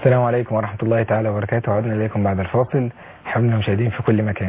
السلام عليكم ورحمة الله تعالى وبركاته عدنا إليكم بعد الفاصل حبنا مشاهدين في كل مكان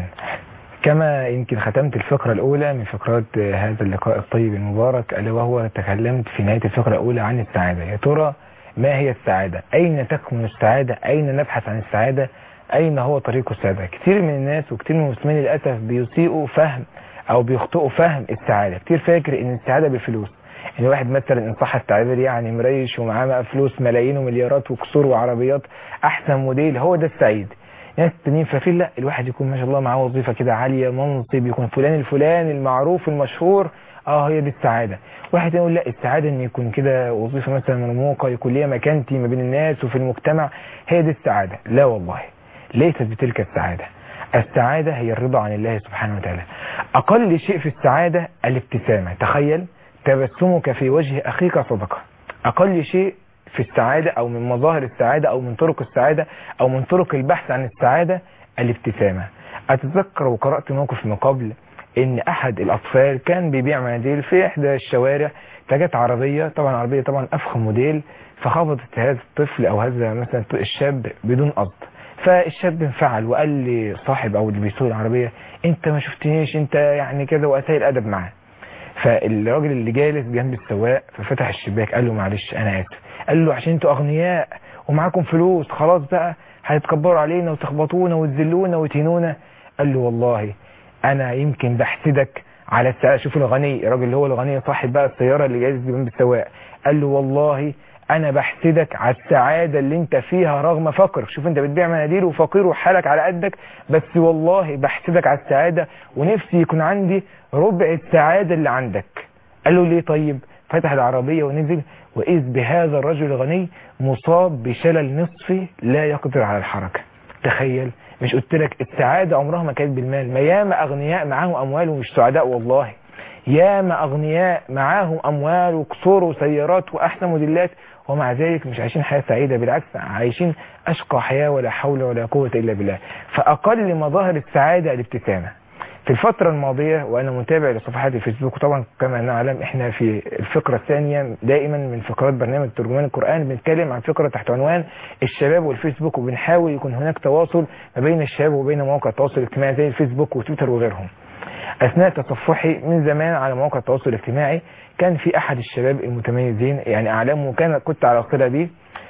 كما يمكن ختمت الفقرة الأولى من فقرات هذا اللقاء الطيب المبارك ألا وهو تكلمت في نهاية الفقرة الأولى عن السعادة يا ترى ما هي السعادة أين تكمن السعادة أين نبحث عن السعادة أين هو طريق السعادة كثير من الناس وكثير من المسلمين للأسف بيسيئوا فهم أو بيخطئوا فهم السعادة كثير فاكر إن السعادة بالفلوس ان واحد مثلا ان صح التعبير يعني مريش ومعاه بقى فلوس ملايين ومليارات وكسور وعربيات احسن موديل هو ده السعيد ناس تانيين فاكرين لا الواحد يكون ما شاء الله معاه وظيفه كده عاليه منصب يكون فلان الفلاني المعروف المشهور اه هي دي السعاده واحد يقول لا السعاده ان يكون كده وظيفه مثلا مرموقه يكون ليها مكانتي ما بين الناس وفي المجتمع هي دي السعاده لا والله ليست بتلك السعاده السعاده هي الرضا عن الله سبحانه وتعالى اقل شيء في السعاده الابتسامه تخيل تبسمك في وجه أخيك صدقة أقل شيء في السعادة أو من مظاهر السعادة أو من طرق السعادة أو من طرق البحث عن السعادة الابتسامة أتذكر وقرأت موقف من قبل إن أحد الأطفال كان بيبيع مناديل في إحدى الشوارع فجت عربية طبعا عربية طبعا أفخم موديل فخبطت هذا الطفل أو هذا مثلا الشاب بدون قصد فالشاب انفعل وقال لصاحب أو اللي بيسوق العربية أنت ما شفتنيش أنت يعني كده وأساء الأدب معاه فالراجل اللي جالس جنب السواق ففتح الشباك قال له معلش انا اسف قال له عشان انتوا اغنياء ومعاكم فلوس خلاص بقى هيتكبروا علينا وتخبطونا وتذلونا وتهينونا قال له والله انا يمكن بحسدك على السعادة شوف الغني الراجل اللي هو الغني صاحب بقى السيارة اللي جالس جنب السواق قال له والله انا بحسدك على السعادة اللي انت فيها رغم فقرك شوف انت بتبيع مناديل وفقير وحالك على قدك بس والله بحسدك على السعادة ونفسي يكون عندي ربع السعادة اللي عندك قال له ليه طيب فتح العربية ونزل وإذ بهذا الرجل الغني مصاب بشلل نصفي لا يقدر على الحركة تخيل مش قلت لك السعادة عمرها ما كانت بالمال ما ياما أغنياء معاهم أموال ومش سعداء والله ياما أغنياء معاهم أموال وقصور وسيارات وأحسن موديلات ومع ذلك مش عايشين حياة سعيدة بالعكس عايشين أشقى حياة ولا حول ولا قوة إلا بالله فأقل مظاهر السعادة الابتسامة في الفترة الماضية وأنا متابع لصفحات الفيسبوك وطبعا كما نعلم إحنا في الفقرة الثانية دائما من فقرات برنامج ترجمان القرآن بنتكلم عن فقرة تحت عنوان الشباب والفيسبوك وبنحاول يكون هناك تواصل ما بين الشباب وبين مواقع التواصل الاجتماعي زي الفيسبوك وتويتر وغيرهم أثناء تصفحي من زمان على مواقع التواصل الاجتماعي كان في أحد الشباب المتميزين يعني أعلامه كان كنت على صلة بيه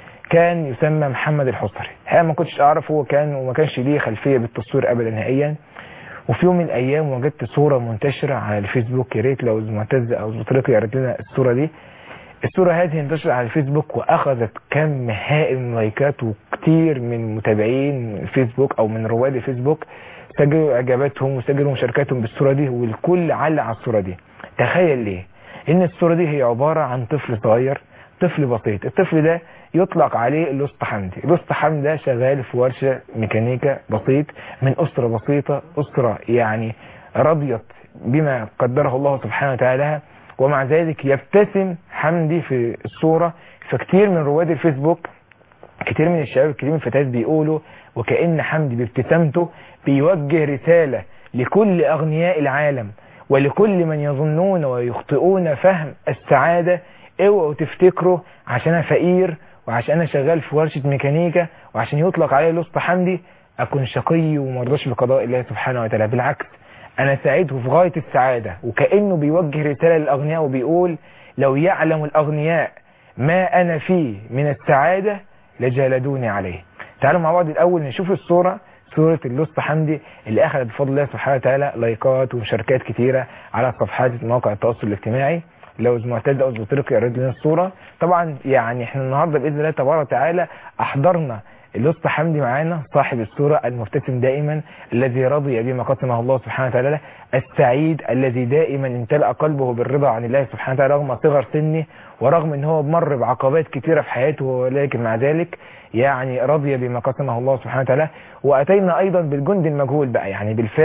كان يسمى محمد الحصري الحقيقة ما كنتش أعرفه وكان وما كانش ليه خلفية بالتصوير أبدا نهائيا وفي يوم من الايام وجدت صورة منتشرة على الفيسبوك يا ريت لو معتز او زمطريق يعرض لنا الصورة دي الصورة هذه انتشرت على الفيسبوك واخذت كم هائل من لايكات وكتير من متابعين الفيسبوك او من رواد الفيسبوك سجلوا اعجاباتهم وسجلوا مشاركاتهم بالصورة دي والكل علق على الصورة دي تخيل ليه ان الصورة دي هي عبارة عن طفل صغير طفل بسيط الطفل ده يطلق عليه الاسطى حمدي الاسطى حمدي ده شغال في ورشة ميكانيكا بسيط من أسرة بسيطة أسرة يعني رضيت بما قدره الله سبحانه وتعالى ومع ذلك يبتسم حمدي في الصورة فكتير من رواد الفيسبوك كتير من الشباب كتير من الفتيات بيقولوا وكأن حمدي بابتسامته بيوجه رسالة لكل أغنياء العالم ولكل من يظنون ويخطئون فهم السعادة اوعوا تفتكروا عشان انا فقير وعشان انا شغال في ورشة ميكانيكا وعشان يطلق علي الاسطى حمدي اكون شقي ومرضاش بقضاء الله سبحانه وتعالى بالعكس انا سعيد وفي غاية السعادة وكأنه بيوجه رسالة للاغنياء وبيقول لو يعلم الاغنياء ما انا فيه من السعادة لجالدوني عليه تعالوا مع بعض الاول نشوف الصورة صورة اللص حمدي اللي اخذت بفضل الله سبحانه وتعالى لايكات ومشاركات كتيرة على صفحات مواقع التواصل الاجتماعي لو معتز او زوتريق يعرض لنا الصورة طبعا يعني احنا النهاردة باذن الله تبارك وتعالى احضرنا اللص حمدي معانا صاحب الصورة المبتسم دائما الذي رضي بما قسمه الله سبحانه وتعالى السعيد الذي دائما امتلأ قلبه بالرضا عن الله سبحانه وتعالى رغم صغر سنه ورغم ان هو مر بعقبات كثيرة في حياته ولكن مع ذلك يعني رضي بما قسمه الله سبحانه وتعالى واتينا ايضا بالجند المجهول بقى يعني بالفارس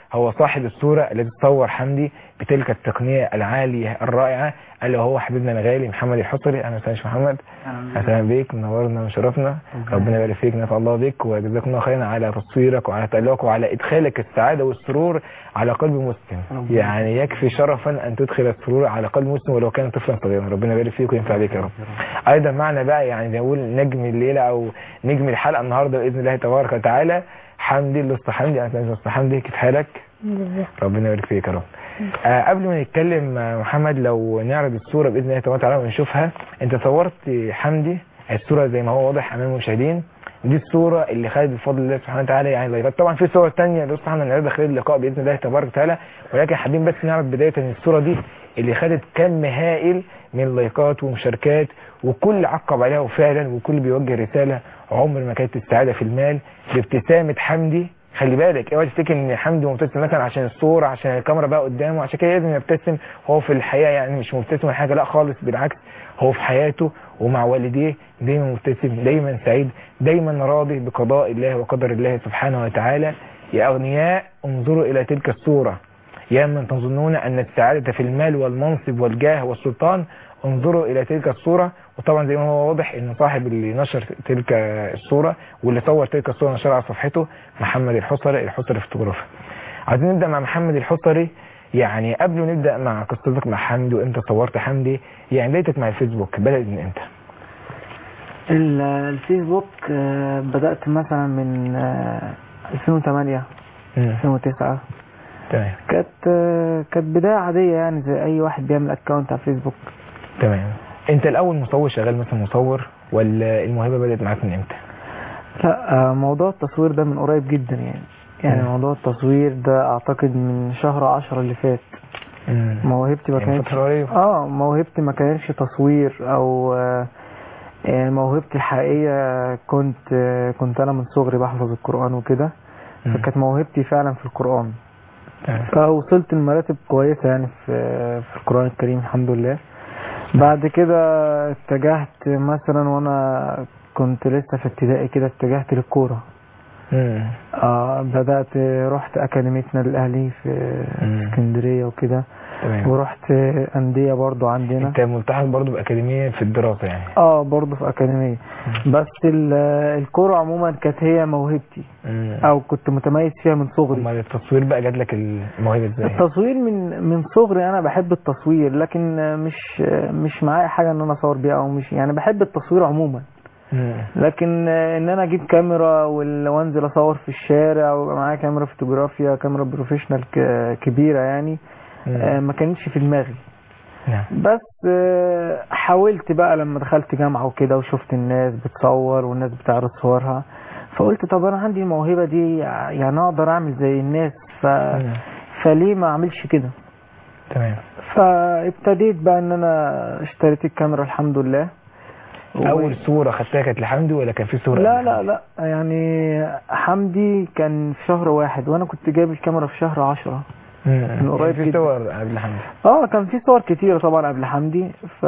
هو صاحب الصورة التي تصور حمدي بتلك التقنية العالية الرائعة اللي هو حبيبنا الغالي محمد الحصري اهلا وسهلا يا محمد اهلا بيك منورنا وشرفنا ربنا يبارك فيك نفع الله بك وجزاكم الله خيرا على تصويرك وعلى تألقك وعلى ادخالك السعادة والسرور على قلب مسلم يعني يكفي شرفا ان تدخل السرور على قلب مسلم ولو كان طفلا صغيرا ربنا يبارك فيك وينفع بك يا رب ايضا معنا بقى يعني نقول نجم الليلة او نجم الحلقة النهاردة باذن الله تبارك وتعالى حمدي الاسطى حمدي انا الاسطى حمدي كيف حالك ربنا يبارك فيك يا رب آه قبل ما نتكلم آه، محمد لو نعرض الصورة بإذن الله تبارك وتعالى ونشوفها انت صورت حمدي الصورة زي ما هو واضح أمام المشاهدين دي الصورة اللي خدت بفضل الله سبحانه وتعالى يعني لايكات طبعا في صور تانية اللي سبحانه نعرضها خلال اللقاء بإذن الله تبارك وتعالى ولكن حابين بس نعرض بداية ان الصورة دي اللي خدت كم هائل من لايكات ومشاركات وكل عقب عليها وفعلا وكل بيوجه رسالة عمر ما كانت السعادة في المال بابتسامة حمدي خلي بالك اوعى تفتكر ان حمدي مبتسم مثلا عشان الصورة عشان الكاميرا بقى قدامه عشان كده لازم يبتسم هو في الحقيقة يعني مش مبتسم ولا حاجة لا خالص بالعكس هو في حياته ومع والديه دايما مبتسم دايما سعيد دايما راضي بقضاء الله وقدر الله سبحانه وتعالى يا أغنياء انظروا إلى تلك الصورة يا من تظنون أن السعادة في المال والمنصب والجاه والسلطان انظروا إلى تلك الصورة وطبعا زي ما هو واضح ان صاحب اللي نشر تلك الصورة واللي صور تلك الصورة نشرها على صفحته محمد الحصري الحصري فوتوغرافي عايزين نبدأ مع محمد الحصري يعني قبل ما نبدأ مع قصتك مع حمدي وانت صورت حمدي يعني بدايتك مع الفيسبوك بدأت من امتى؟ ال- الفيسبوك آه، بدأت مثلا من آه، 2008 مم. 2009 تمام كانت آه، كانت بداية عادية يعني زي أي واحد بيعمل أكونت على فيسبوك تمام انت الاول مصور شغال مثلا مصور ولا الموهبة بدأت معاك من امتى؟ لا آه، موضوع التصوير ده من قريب جدا يعني يعني مم. موضوع التصوير ده أعتقد من شهر عشرة اللي فات مم. موهبتي ما يعني كانتش فترة قريبة اه موهبتي ما كانتش تصوير او آه، يعني موهبتي الحقيقية كنت آه، كنت انا من صغري بحفظ القرآن وكده مم. فكانت موهبتي فعلا في القرآن تمام. فوصلت لمراتب كويسة يعني في في القرآن الكريم الحمد لله بعد كده اتجهت مثلا وانا كنت لسه في ابتدائي كده اتجهت للكورة مم. آه بدأت رحت أكاديميتنا الأهلي في مم. اسكندرية وكده تمام ورحت أندية برضو عندنا انت ملتحق برضه بأكاديمية في الدراسة يعني اه برضو في أكاديمية بس ال- الكورة عموما كانت هي موهبتي مم. أو كنت متميز فيها من صغري امال التصوير بقى جات لك الموهبة ازاي؟ التصوير من من صغري انا بحب التصوير لكن مش مش معايا حاجه ان انا اصور بيها او مش يعني بحب التصوير عموما مم. لكن ان انا اجيب كاميرا وال- وانزل اصور في الشارع ويبقى معايا كاميرا فوتوغرافيا كاميرا بروفيشنال ك- كبيره يعني آه، مم. ما كانتش في دماغي نعم بس آه، حاولت بقى لما دخلت جامعه وكده وشفت الناس بتصور والناس بتعرض صورها فقلت طب انا عندي الموهبه دي يعني اقدر اعمل زي الناس ف مم. فليه ما اعملش كده تمام فابتديت بقى ان انا اشتريت الكاميرا الحمد لله و- اول صورة خدتها كانت لحمدي ولا كان في صورة لا قبل لا حمدي؟ لا يعني حمدي كان في شهر واحد وانا كنت جايب الكاميرا في شهر عشرة مم. من قريب يعني في جدا. صور قبل حمدي اه كان في صور كتيرة طبعا قبل حمدي ف...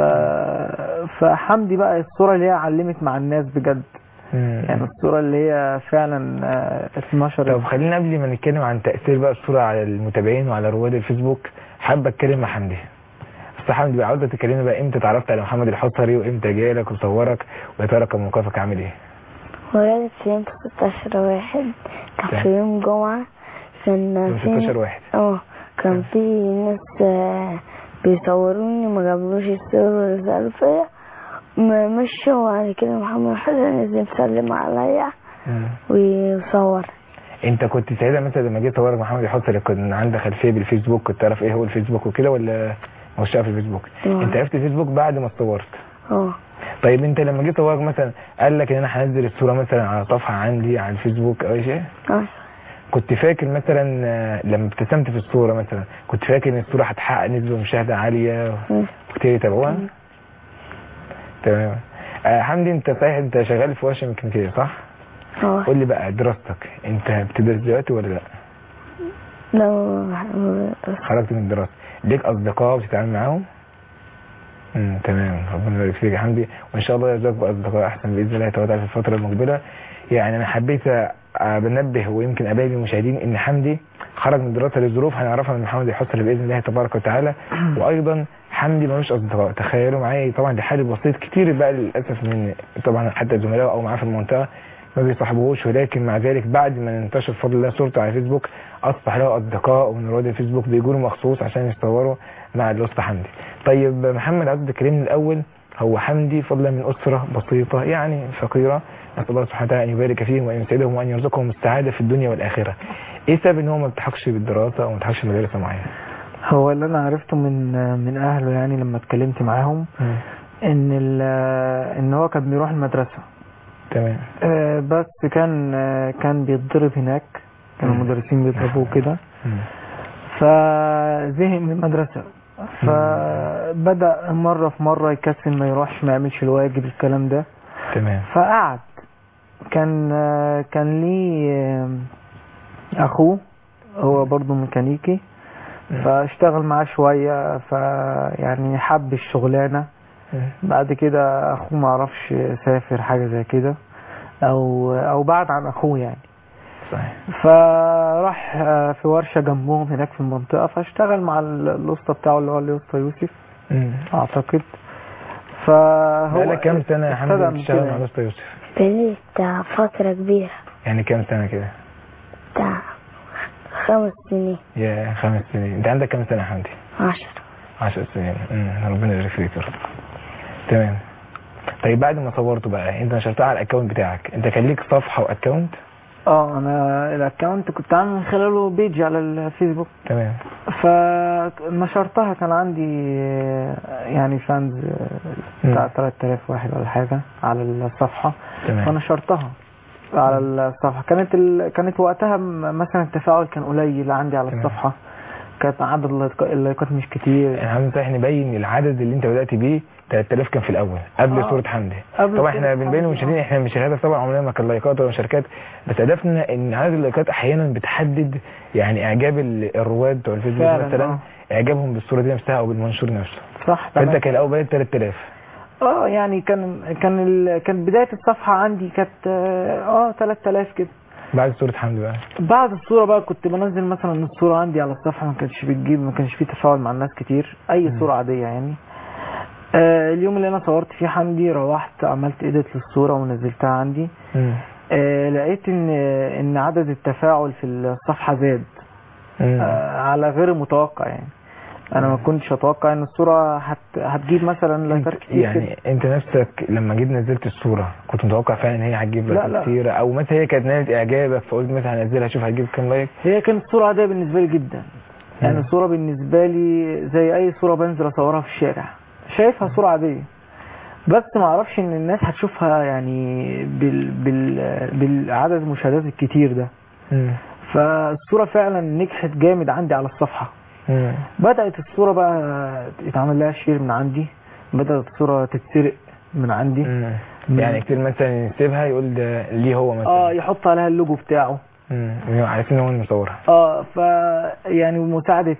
فحمدي بقى الصورة اللي هي علمت مع الناس بجد مم. يعني الصورة اللي هي فعلا آه، اتنشرت طب خلينا قبل ما نتكلم عن تأثير بقى الصورة على المتابعين وعلى رواد الفيسبوك حابب اتكلم مع حمدي بس حمدي بقى عاوزة تكلمنا بقى امتى اتعرفت على محمد الحصري وامتى جالك وصورك ويا ترى كان موقفك عامل ايه؟ ولدت في يوم 16 واحد كان في يوم جمعة كان يوم في 16 واحد اه كان في ناس آه، بيصوروني ما جابلوش الصور ورسالوا فيا ما مشوا وبعد كده محمد حسن نزل سلم عليا مم. وصور انت كنت سعيدة مثلا لما جيت صورك محمد الحصري كنت عندك خلفية بالفيسبوك كنت تعرف ايه هو الفيسبوك وكده ولا مش عارف الفيسبوك؟ آه. انت عرفت الفيسبوك بعد ما اتصورت اه طيب انت لما جيت صورك مثلا قال لك ان انا هنزل الصورة مثلا على صفحة عندي على الفيسبوك او اي شيء اه كنت فاكر مثلا آه، لما ابتسمت في الصورة مثلا كنت فاكر ان الصورة هتحقق نسبة مشاهدة عالية مم. وكتير يتابعوها تمام آه حمدي انت صحيح انت شغال في ورشة ميكانيكية صح؟ اه قول لي بقى دراستك انت بتدرس دلوقتي ولا لا؟ لو خرجت من الدراسة ليك اصدقاء بتتعامل معاهم؟ امم تمام ربنا يبارك فيك يا حمدي وان شاء الله يرزقك باصدقاء احسن باذن الله تعالى في الفترة المقبلة يعني انا حبيت آه، بنبه ويمكن ابائي المشاهدين ان حمدي خرج من الدراسه لظروف هنعرفها من محمد الحسني باذن الله تبارك وتعالى وايضا حمدي ملوش اصدقاء تخيلوا معايا طبعا دي حاله بسيط كتير بقى للاسف من طبعا حتى زملائه او معاه في المنطقه ما بيصاحبوهوش ولكن مع ذلك بعد ما انتشر بفضل الله صورته على فيسبوك اصبح له اصدقاء ومن رواد الفيسبوك بيجوا له مخصوص عشان يصوروا مع الاسطى حمدي طيب محمد عايز تكلمني الاول هو حمدي فضلا من اسره بسيطه يعني فقيره نسال الله سبحانه وتعالى ان يبارك فيهم وان يسعدهم وان يرزقهم السعاده في الدنيا والاخره ايه سبب ان هو ما بيلتحقش بالدراسه او ما بيلتحقش بمدارس معينه هو اللي انا عرفته من من اهله يعني لما اتكلمت معاهم ان ال- ان هو كان بيروح المدرسه تمام آه، بس كان آه، كان بيتضرب هناك كانوا مم. المدرسين بيضربوه كده مم. فزهق من المدرسة فبدأ مرة في مرة يكسل ما يروحش ما يعملش الواجب الكلام ده تمام فقعد كان آه، كان ليه آه، أخوه هو برضو ميكانيكي مم. فاشتغل معاه شوية فيعني حب الشغلانة مم. بعد كده أخوه معرفش سافر حاجة زي كده أو أو بعد عن أخوه يعني صحيح فراح آه، في ورشة جنبهم هناك في المنطقة فاشتغل مع ال- الأسطى بتاعه اللي هو الأسطى يوسف مم. أعتقد فهو بقالك كام سنه يا ابتدى حمدي من بتشتغل كده مع الاسطى يوسف بقالي بتاع فترة كبيرة يعني كام سنه كده بتاع خمس سنين يا خمس سنين انت عندك كام سنه يا حمدي عشر 10 سنين امم ربنا يبارك فيك يا رب تمام طيب بعد ما صورته بقى انت نشرتها على الاكونت بتاعك انت كان ليك صفحه واكونت اه انا الاكونت كنت عامل من خلاله بيج على الفيسبوك تمام فنشرتها كان عندي آه، يعني فانز آه، بتاع 3000 واحد ولا حاجة على الصفحة تمام فنشرتها على الصفحة كانت ال... كانت وقتها م- مثلا التفاعل كان قليل عندي على تمام. الصفحة كانت عدد اللايك- اللايكات مش كتير يعني حمدي صحيح نبين العدد اللي انت بدات بيه 3000 كان في الاول قبل آه. صوره حمدي قبل طبعا صورة احنا بنبين حمدي، للمشاهدين احنا مش الهدف طبعا عمرنا ما كان لايكات ولا مشاركات بس هدفنا ان عدد اللايكات احيانا بتحدد يعني اعجاب ال- الرواد بتوع الفيسبوك فعلا، مثلا آه. اعجابهم بالصوره دي نفسها او بالمنشور نفسه صح فانت تمام. كان الاول بدات 3000 اه يعني كان كان ال... كان بداية الصفحة عندي كانت اه 3000 كده بعد صوره حمدي بقى بعد الصورة بقى كنت بنزل مثلا الصورة عندي على الصفحة ما كانش بتجيب ما كانش فيه تفاعل مع الناس كتير اي مم. صورة عادية يعني آه اليوم اللي انا صورت فيه حمدي روحت عملت ايديت للصورة ونزلتها عندي امم آه لقيت ان ان عدد التفاعل في الصفحة زاد امم آه على غير متوقع يعني انا ما كنتش اتوقع ان الصورة هت هتجيب مثلا لايكات كتير كده. يعني انت نفسك لما جيت نزلت الصورة كنت متوقع فعلا ان هي هتجيب لا، لايكات لا. كتيرة او مثلا هي كانت نالت اعجابك فقلت مثلا هنزلها اشوف هتجيب كام لايك هي كانت صورة عادية بالنسبة لي جدا يعني مم. صورة بالنسبة لي زي أي صورة بنزل أصورها في الشارع شايفها صورة عادية بس ما اعرفش ان الناس هتشوفها يعني بال بال بالعدد المشاهدات الكتير ده مم. فالصورة فعلا نجحت جامد عندي على الصفحة مم. بدأت الصورة بقى يتعمل لها شير من عندي بدأت الصورة تتسرق من عندي مم. مم. يعني كتير مثلا يسيبها يقول ده ليه هو مثلا اه يحط عليها اللوجو بتاعه مم. عارفين ان هو اللي مصورها اه ف يعني مساعدة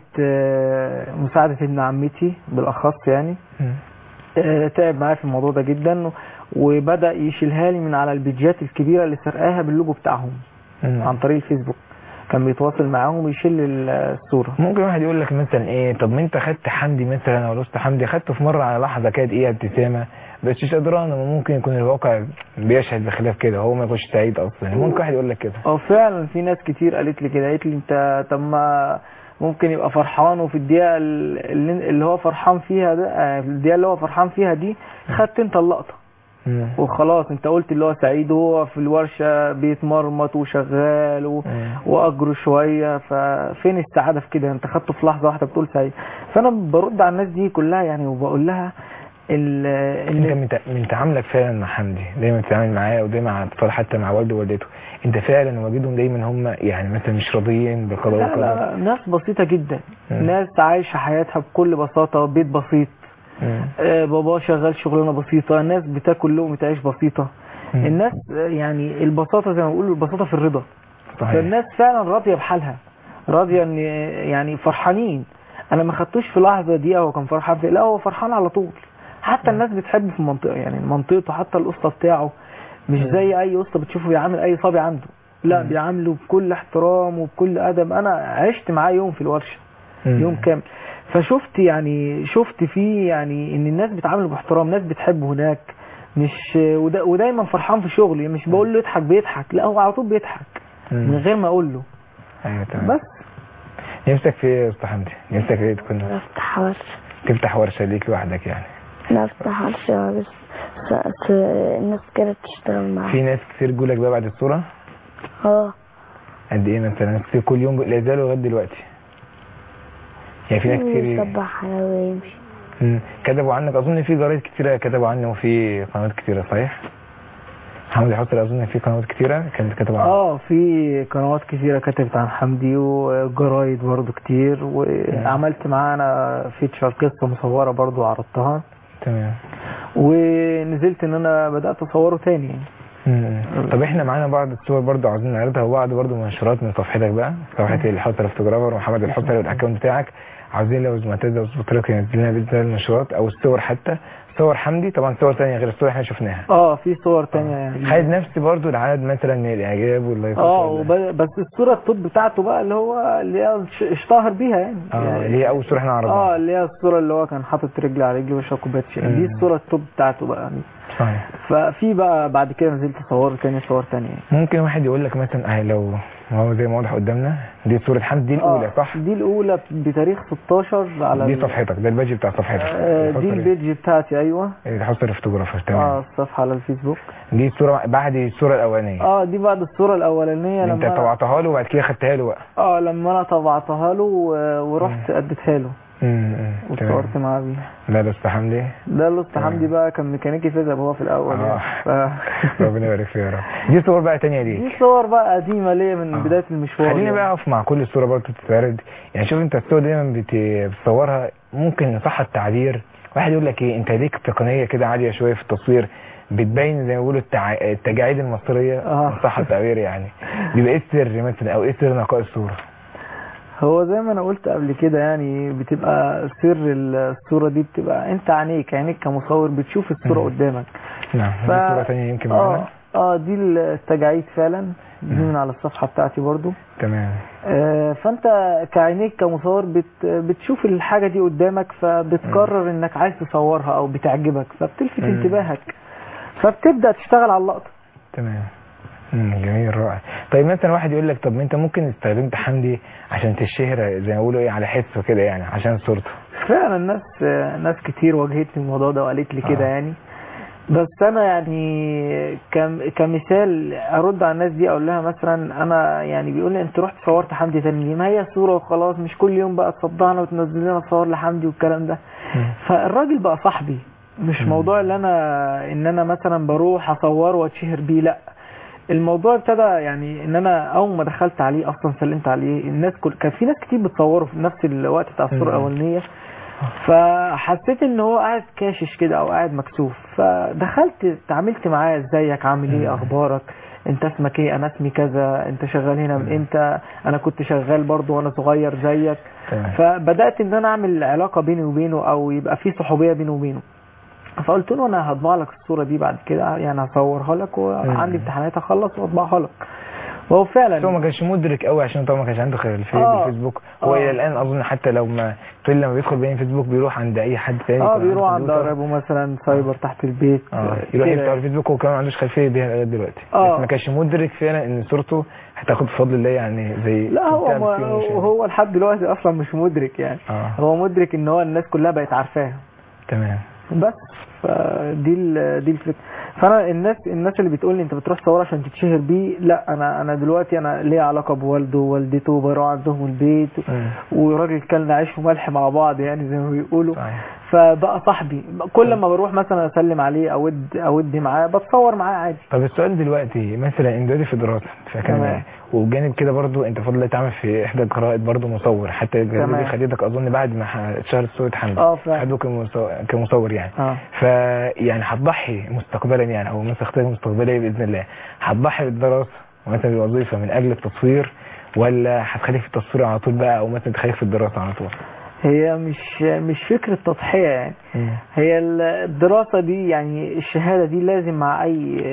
آه، مساعدة ابن عمتي بالاخص يعني مم. آه، تعب معايا في الموضوع ده جدا وبدأ يشيلها لي من على البيجات الكبيرة اللي سرقاها باللوجو بتاعهم مم. عن طريق الفيسبوك كان بيتواصل معاهم ويشيل الصورة ممكن واحد يقول لك مثلا ايه طب ما انت خدت حمدي مثلا او لست حمدي خدته في مره على لحظه كانت ايه ابتسامه بس مش قدران ما ممكن يكون الواقع بيشهد بخلاف كده هو ما يكونش سعيد اصلا ممكن واحد يقول لك كده اه فعلا في ناس كتير قالت لي كده قالت لي انت طب ما ممكن يبقى فرحان وفي الدقيقة اللي اللي هو فرحان فيها ده آه، في الدقيقة اللي هو فرحان فيها دي خدت انت اللقطة مم. وخلاص انت قلت اللي هو سعيد وهو في الورشة بيتمرمط وشغال و... مم. واجره شوية ففين السعادة في كده انت خدته في لحظة واحدة بتقول سعيد فانا برد على الناس دي كلها يعني وبقول لها ال... انت ان من تع- من تعاملك فعلا مع حمدي دايما بتتعامل معاه ودايما مع اطفال حتى مع والده ووالدته انت فعلا واجدهم دايما هم يعني مثلا مش راضيين بالقضاء لا والقدر لا ناس بسيطة جدا مم. ناس عايشة حياتها بكل بساطة بيت بسيط مم. آه، بابا شغال شغلانة بسيطة ناس بتاكل لقمة عيش بسيطة مم. الناس آه، يعني البساطة زي ما بيقولوا البساطة في الرضا صحيح فالناس فعلا راضية بحالها راضية ان يعني فرحانين انا ما خدتوش في لحظة دي هو كان فرحان في لا هو فرحان على طول حتى الناس بتحب في المنطقة يعني منطقته حتى الاسطى بتاعه مش مم. زي اي اسطى بتشوفه بيعامل اي صبي عنده لا مم. بيعامله بكل احترام وبكل ادب انا عشت معاه يوم في الورشه مم. يوم كامل فشفت يعني شفت فيه يعني ان الناس بتعامله باحترام ناس بتحبه هناك مش ودا ودايما فرحان في شغلي مش بقول له اضحك بيضحك لا هو على طول بيضحك مم. من غير ما اقول له ايوه تمام بس نفسك في ايه يا استاذ حمدي نفسك في ايه تكون نفتح ورشة تفتح ورشه ليك لوحدك يعني نفتح ورشة بس س- س- الناس كده تشتغل معاها في ناس كتير جولك بقى بعد الصوره اه قد ايه مثلا ناس كتير كل يوم لا يزالوا لغايه دلوقتي يعني في ناس كتير يصبح على ويمشي مم. كتبوا عنك اظن في جرايد كتيره كتبوا عنه وفي قنوات كتيره صحيح حمدي حسن اظن في قنوات كتيره كانت كتبوا عنه اه في قنوات كثيرة كتبت عن حمدي وجرايد برضو كتير وعملت معاه انا فيتشر قصة مصورة برضو عرضتها تمام ونزلت ان انا بدأت اصوره تاني يعني مم. طب احنا معانا بعض الصور برضو عاوزين نعرضها وبعض برضو منشورات من صفحتك بقى صفحه الحوتر الفوتوغرافر ومحمد الحوتر والاكونت بتاعك عاوزين لو معتز او سبوتريك ينزل لنا باذن الله المنشورات او الصور حتى صور حمدي طبعا صور ثانيه غير الصور اللي احنا شفناها اه في صور تانية يعني خد نفس برضو العدد مثلا من الاعجاب واللايكات اه ولا- وب- بس الصورة التوب بتاعته بقى اللي هو اللي هي ش- اشتهر بيها يعني اه يعني- اللي هي اول صوره احنا اه عرضناها اللي هي الصورة اللي هو كان حاطط رجل على رجل ويشرب كوباية شاي دي مم. الصورة التوب بتاعته بقى يعني صحيح ففي بقى بعد كده نزلت صور تاني صور تانية يعني. ممكن واحد يقول لك مثلا اه لو هو زي ما واضح قدامنا دي صوره حمدي دي الاولى آه، صح دي الاولى بتاريخ 16 على دي ال- صفحتك ده الباجي بتاع صفحتك آه، دي البيج بتاعتي ايوه الحوتر الفوتوغرافر اه تمام الصفحه على الفيسبوك دي الصوره بعد الصوره الاولانيه اه دي بعد الصوره الاولانيه اللي انت لما أنا- طبعتها له وبعد كده خدتها له بقى اه لما انا طبعتها له و- ورحت اديتها له امم تمام وصورت معاه بيها لا ده استاذ حمدي ده اللي أسطى حمدي بقى كان ميكانيكي فيزياء هو في الاول آه. يعني. ف... ربنا يبارك فيه يا رب دي صور بقى تانية دي ليك صور بقى قديمه ليا من آه. بدايه المشوار خلينا يعني. بقى اقف مع كل صوره برضه بتتعرض يعني شوف انت الصور دايما بت- بتصورها ممكن إن صح التعبير واحد يقول لك ايه انت ليك تقنيه كده عاليه شويه في التصوير بتبين زي ما بيقولوا التع... التجاعيد المصريه آه. إن صح التعبير يعني بيبقى ايه السر مثلا او ايه سر نقاء الصوره هو زي ما انا قلت قبل كده يعني بتبقى سر الصوره دي بتبقى انت عينيك عينيك كمصور بتشوف الصوره مم. قدامك نعم ف... دي صوره ثانيه يمكن معانا اه اه دي التجاعيد فعلا دي مم. من على الصفحه بتاعتي برضو تمام آه، فانت كعينيك كمصور بت بتشوف الحاجة دي قدامك فبتقرر انك عايز تصورها او بتعجبك فبتلفت مم. انتباهك فبتبدأ تشتغل على اللقطة تمام امم جميل رائع طيب مثلا واحد يقول لك طب ما انت ممكن استخدمت حمدي عشان تشهر زي ما بيقولوا ايه على حسه كده يعني عشان صورته فعلا الناس آه، ناس كتير واجهتني الموضوع ده وقالت لي كده آه. يعني بس انا يعني كم كمثال ارد على الناس دي اقول لها مثلا انا يعني بيقول لي انت رحت صورت حمدي تاني ليه؟ ما هي صوره وخلاص مش كل يوم بقى تصدعنا وتنزل لنا صور لحمدي والكلام ده فالراجل بقى صاحبي مش مم. موضوع اللي انا ان انا مثلا بروح اصوره واتشهر بيه لا الموضوع ابتدى يعني ان انا اول ما دخلت عليه اصلا سلمت عليه الناس كل كان في ناس كتير بتصوره في نفس الوقت بتاع الصوره مم. الاولانيه فحسيت ان هو قاعد كاشش كده او قاعد مكسوف فدخلت اتعاملت معاه ازيك عامل ايه مم. اخبارك انت اسمك ايه انا اسمي كذا انت شغال هنا من امتى انا كنت شغال برضو وانا صغير زيك تمام فبدات ان انا اعمل علاقه بيني وبينه او يبقى في صحوبيه بيني وبينه فقلت له انا هطبع لك الصوره دي بعد كده يعني هصورها لك وعندي مم. امتحانات اخلص واطبعها لك وهو بس هو فعلا ما كانش مدرك قوي عشان طبعا ما كانش عنده خلفيه آه. بالفيسبوك هو آه. الى الان اظن حتى لو ما تقول لما بيدخل بين فيسبوك بيروح عند اي حد تاني اه يكون بيروح عنده عند كمبيوتر. قرايبه مثلا سايبر تحت البيت اه يروح كده. يفتح الفيسبوك وهو كمان ما عندوش خلفيه بيها لغايه دلوقتي آه. بس ما كانش مدرك فعلا ان صورته هتاخد بفضل الله يعني زي لا هو بتاع ما مسكين ومش- هو لحد دلوقتي اصلا مش مدرك يعني اه هو مدرك ان هو الناس كلها بقت عارفاه تمام بس فدي ال- دي الفكره فانا الناس الناس اللي بتقول لي انت بتروح تصور عشان تتشهر بيه لا انا انا دلوقتي انا ليا علاقه بوالده ووالدته وبروح عندهم البيت مم. وراجل كلنا عيش وملح مع بعض يعني زي ما بيقولوا صحيح فبقى صاحبي كل ما بروح مثلا اسلم عليه اود اودي معاه بتصور معاه عادي طب السؤال دلوقتي مثلا انت دلوقتي في دراسه في تمام. اكاديميه وبجانب كده برضو انت فضل الله تعمل في احدى القراءات برضو مصور حتى الجريده تمام. دي خدتك اظن بعد ما ح- اتشهرت صوره حمدي اه فعلا خدوك كمصور, كمصور يعني اه فيعني هتضحي مستقبلا يعني او مثلا اختيار مستقبلي باذن الله هتضحي بالدراسه ومثلا بالوظيفه من اجل التصوير ولا هتخليك في التصوير على طول بقى او مثلا تخليك في الدراسه على طول هي مش مش فكره تضحيه يعني هي الدراسة دي يعني الشهادة دي لازم مع أي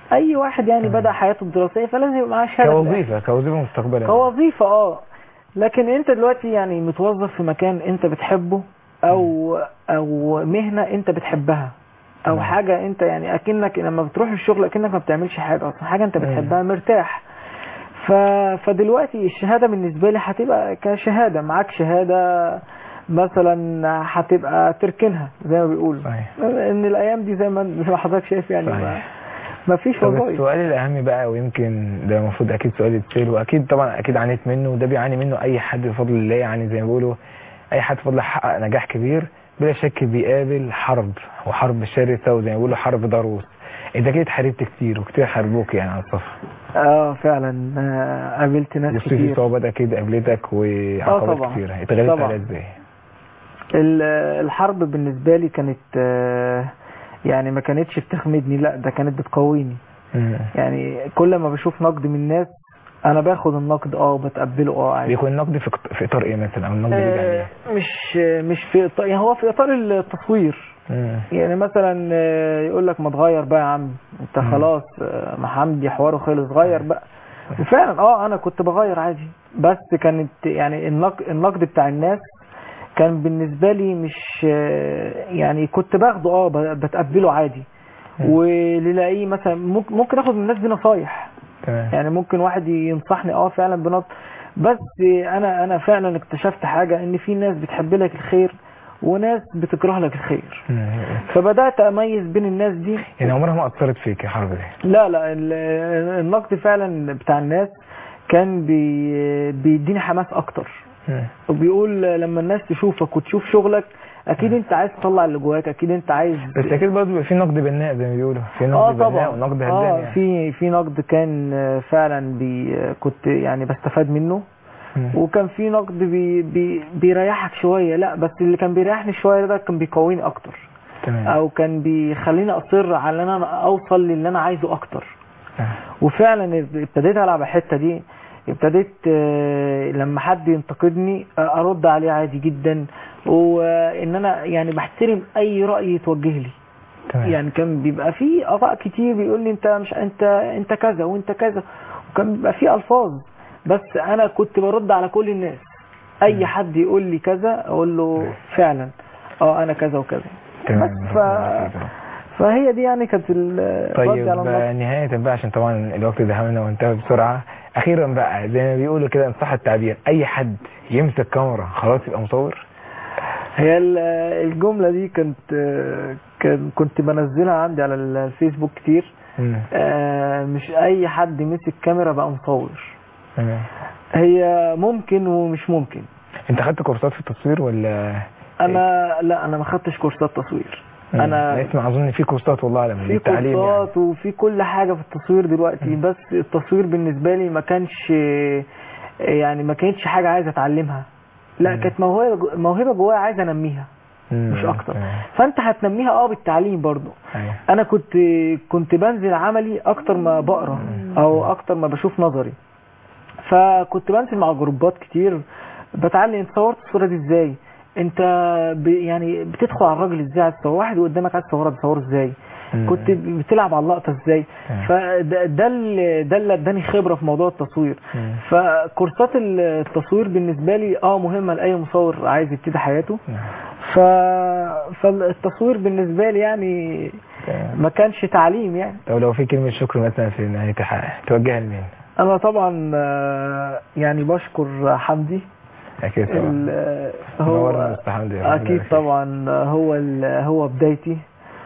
اي واحد يعني تمام. بدا حياته الدراسيه فلازم يبقى معاه شهاده في الآخر. كوظيفه كوظيفه مستقبلا كوظيفه اه لكن انت دلوقتي يعني متوظف في مكان انت بتحبه او او مهنه انت بتحبها او تمام. حاجه انت يعني اكنك لما بتروح الشغل اكنك ما بتعملش حاجه اصلا حاجه انت مم. بتحبها مرتاح ف... فدلوقتي الشهاده بالنسبه لي هتبقى كشهاده معاك شهاده مثلا هتبقى تركنها زي ما بيقولوا صحيح ان الايام دي زي ما زي ما حضرتك شايف يعني ما, صحيح. ما فيش طب وظائف السؤال الاهم بقى ويمكن ده المفروض اكيد سؤال يتسال واكيد طبعا اكيد عانيت منه وده بيعاني منه اي حد بفضل الله يعني زي ما بيقولوا اي حد بفضل الله حقق نجاح كبير بلا شك بيقابل حرب وحرب شرسه وزي ما بيقولوا حرب ضروس انت كده اتحاربت كتير وكتير حاربوك يعني على الصف اه فعلا آه، قابلت ناس وفي كتير اصابات اكيد قابلتك وعقبات طبعا. كتيره اتغلبت طبعا. عليها ازاي؟ ال- الحرب بالنسبة لي كانت آه، يعني ما كانتش بتخمدني لا ده كانت بتقويني مم. يعني كل ما بشوف نقد من الناس انا باخد النقد اه وبتقبله اه عادي بيكون النقد في في اطار ايه مثلا او النقد بيجي على آه، ايه؟ مش مش في إطار يعني هو في اطار التصوير مم. يعني مثلا آه، يقول لك ما تغير بقى يا عم انت مم. خلاص آه، ما حمدي حواره خلص غير بقى وفعلا اه انا كنت بغير عادي بس كانت يعني النق- النقد بتاع الناس كان بالنسبه لي مش آه، يعني كنت باخده اه ب- بتقبله عادي مم. وللاقيه مثلا ممكن ممكن اخد من الناس دي نصايح تمام يعني ممكن واحد ينصحني اه فعلا بنص بس انا انا فعلا اكتشفت حاجه ان في ناس بتحب لك الخير وناس بتكره لك الخير مم. فبدات اميز بين الناس دي يعني عمرها ما اثرت فيك الحرب دي لا لا ال- النقد فعلا بتاع الناس كان بي بيديني حماس اكتر مم. وبيقول لما الناس تشوفك وتشوف شغلك اكيد انت عايز تطلع اللي جواك اكيد انت عايز بس اكيد برضه بيبقى في نقد بناء زي ما بيقولوا في اه نقد بناء طبعا ونقد هدام اه يعني في في نقد كان آه، فعلا بي كنت يعني بستفاد منه مم. وكان في نقد بي بي بيريحك شويه لا بس اللي كان بيريحني شويه ده كان بيقويني اكتر تمام او كان بيخليني اصر على ان انا اوصل للي انا عايزه اكتر آه. وفعلا ابتديت العب الحته دي ابتديت آه، لما حد ينتقدني آه، ارد عليه عادي جدا وان انا يعني بحترم اي راي يتوجه لي تمام يعني كان بيبقى في اراء كتير بيقول لي انت مش انت انت كذا وانت كذا وكان بيبقى في الفاظ بس انا كنت برد على كل الناس اي حد يقول لي كذا اقول له فعلا اه انا كذا وكذا تمام بس ف... فهي دي يعني كانت ال- طيب ردي على النقد. آه، نهاية بقى عشان طبعا الوقت دهمنا وانتهى بسرعة أخيرا بقى زي ما بيقولوا كده إن صح التعبير أي حد يمسك كاميرا خلاص يبقى مصور هي ال- الجملة دي كنت كان كنت بنزلها عندي على الفيسبوك كتير مم. آه، مش اي حد مسك كاميرا بقى مصور تمام هي ممكن ومش ممكن أنت خدت كورسات في التصوير ولا انا لا انا ما خدتش كورسات تصوير مم. انا اسمع أظن في كورسات والله أعلم في للتعليم يعني كورسات وفي كل حاجة في التصوير دلوقتي بس التصوير بالنسبة لي ما كانش يعني ما كانتش حاجة عايز اتعلمها لا مم. كانت موهبة موهبة جوايا عايز انميها مم. مش اكتر تمام. فانت هتنميها اه بالتعليم برضو أيوة. انا كنت كنت بنزل عملي اكتر ما بقرا او اكتر ما بشوف نظري فكنت بنزل مع جروبات كتير بتعلم انت صورت الصوره دي ازاي انت ب يعني بتدخل على الراجل ازاي عايز تصور واحد قدامك عايز تصوره تصوره ازاي مم. كنت بتلعب على اللقطه ازاي تمام. فده ده اللي ده اللي اداني خبره في موضوع التصوير مم. فكورسات التصوير بالنسبه لي اه مهمه لاي مصور عايز يبتدي حياته نعم. ف... فالتصوير بالنسبه لي يعني تمام. ما كانش تعليم يعني طب لو في كلمة شكر مثلا في نهاية الحلقة توجهها لمين؟ انا طبعا آه، يعني بشكر حمدي أكيد طبعا ال- نورنا هو مستر حمدي ربنا اكيد يبارك فيك. طبعا هو ال- هو بدايتي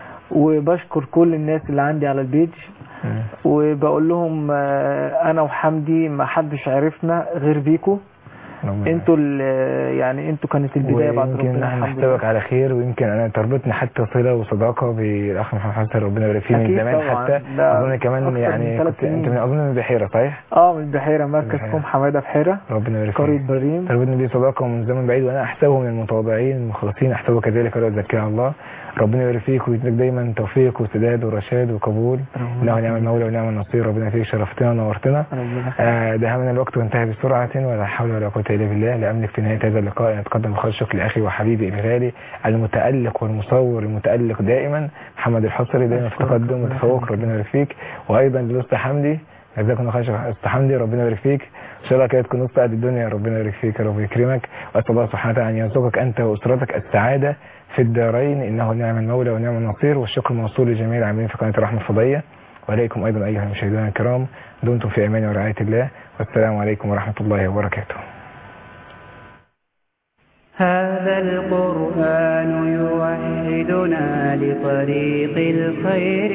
وبشكر كل الناس اللي عندي على البيج مم. وبقول لهم آه، انا وحمدي ما حدش عرفنا غير بيكو ربنا انتوا ال- يعني انتوا كانت البدايه بعد ويمكن ربنا احنا الحمد نحسبك لله على خير ويمكن انا تربطني حتى صله وصداقه بالاخ محمد حسن ربنا يبارك فيه من أكيد زمان طبعاً. حتى ده اظن كمان أكتر من يعني ثلاث كنت انت سنين. من اظن من بحيره صحيح؟ اه من البحيره مركز البحيرة. كوم حماده بحيره ربنا يبارك قريه فيه بريم تربطني بيه صداقه من زمن بعيد وانا احسبه من المتواضعين المخلصين احسبه كذلك ولا ازكيه الله ربنا يبارك فيك ويديك دايما توفيق وسداد ورشاد وقبول انه نعم المولى ونعم النصير ربنا فيك شرفتنا ونورتنا ربنا آه، دهمنا الوقت وانتهى بسرعه ولا حول ولا قوه إلا بالله لأملك في نهاية هذا اللقاء أن أتقدم بخير شكر لأخي وحبيبي الغالي المتألق والمصور المتألق دائما محمد الحصري دائما في تقدم وتفوق ربنا يبارك فيك وأيضا للأسطى حمدي جزاكم الله خير شيخ أسطى حمدي ربنا يبارك فيك إن شاء الله كده تكون وسط قد الدنيا ربنا يبارك فيك يا رب يكرمك وأسأل الله سبحانه وتعالى أن يرزقك أنت وأسرتك السعادة في الدارين إنه نعم المولى ونعم النصير والشكر موصول لجميع العاملين في قناة الرحمة الفضائية وعليكم أيضا أيها المشاهدون الكرام دمتم في أمان ورعاية الله والسلام عليكم ورحمة الله وبركاته هذا القرآن يوحدنا لطريق الخير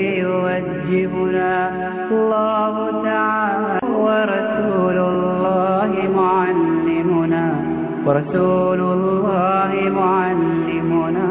يوجهنا الله تعالى ورسول الله معلمنا ورسول الله معلمنا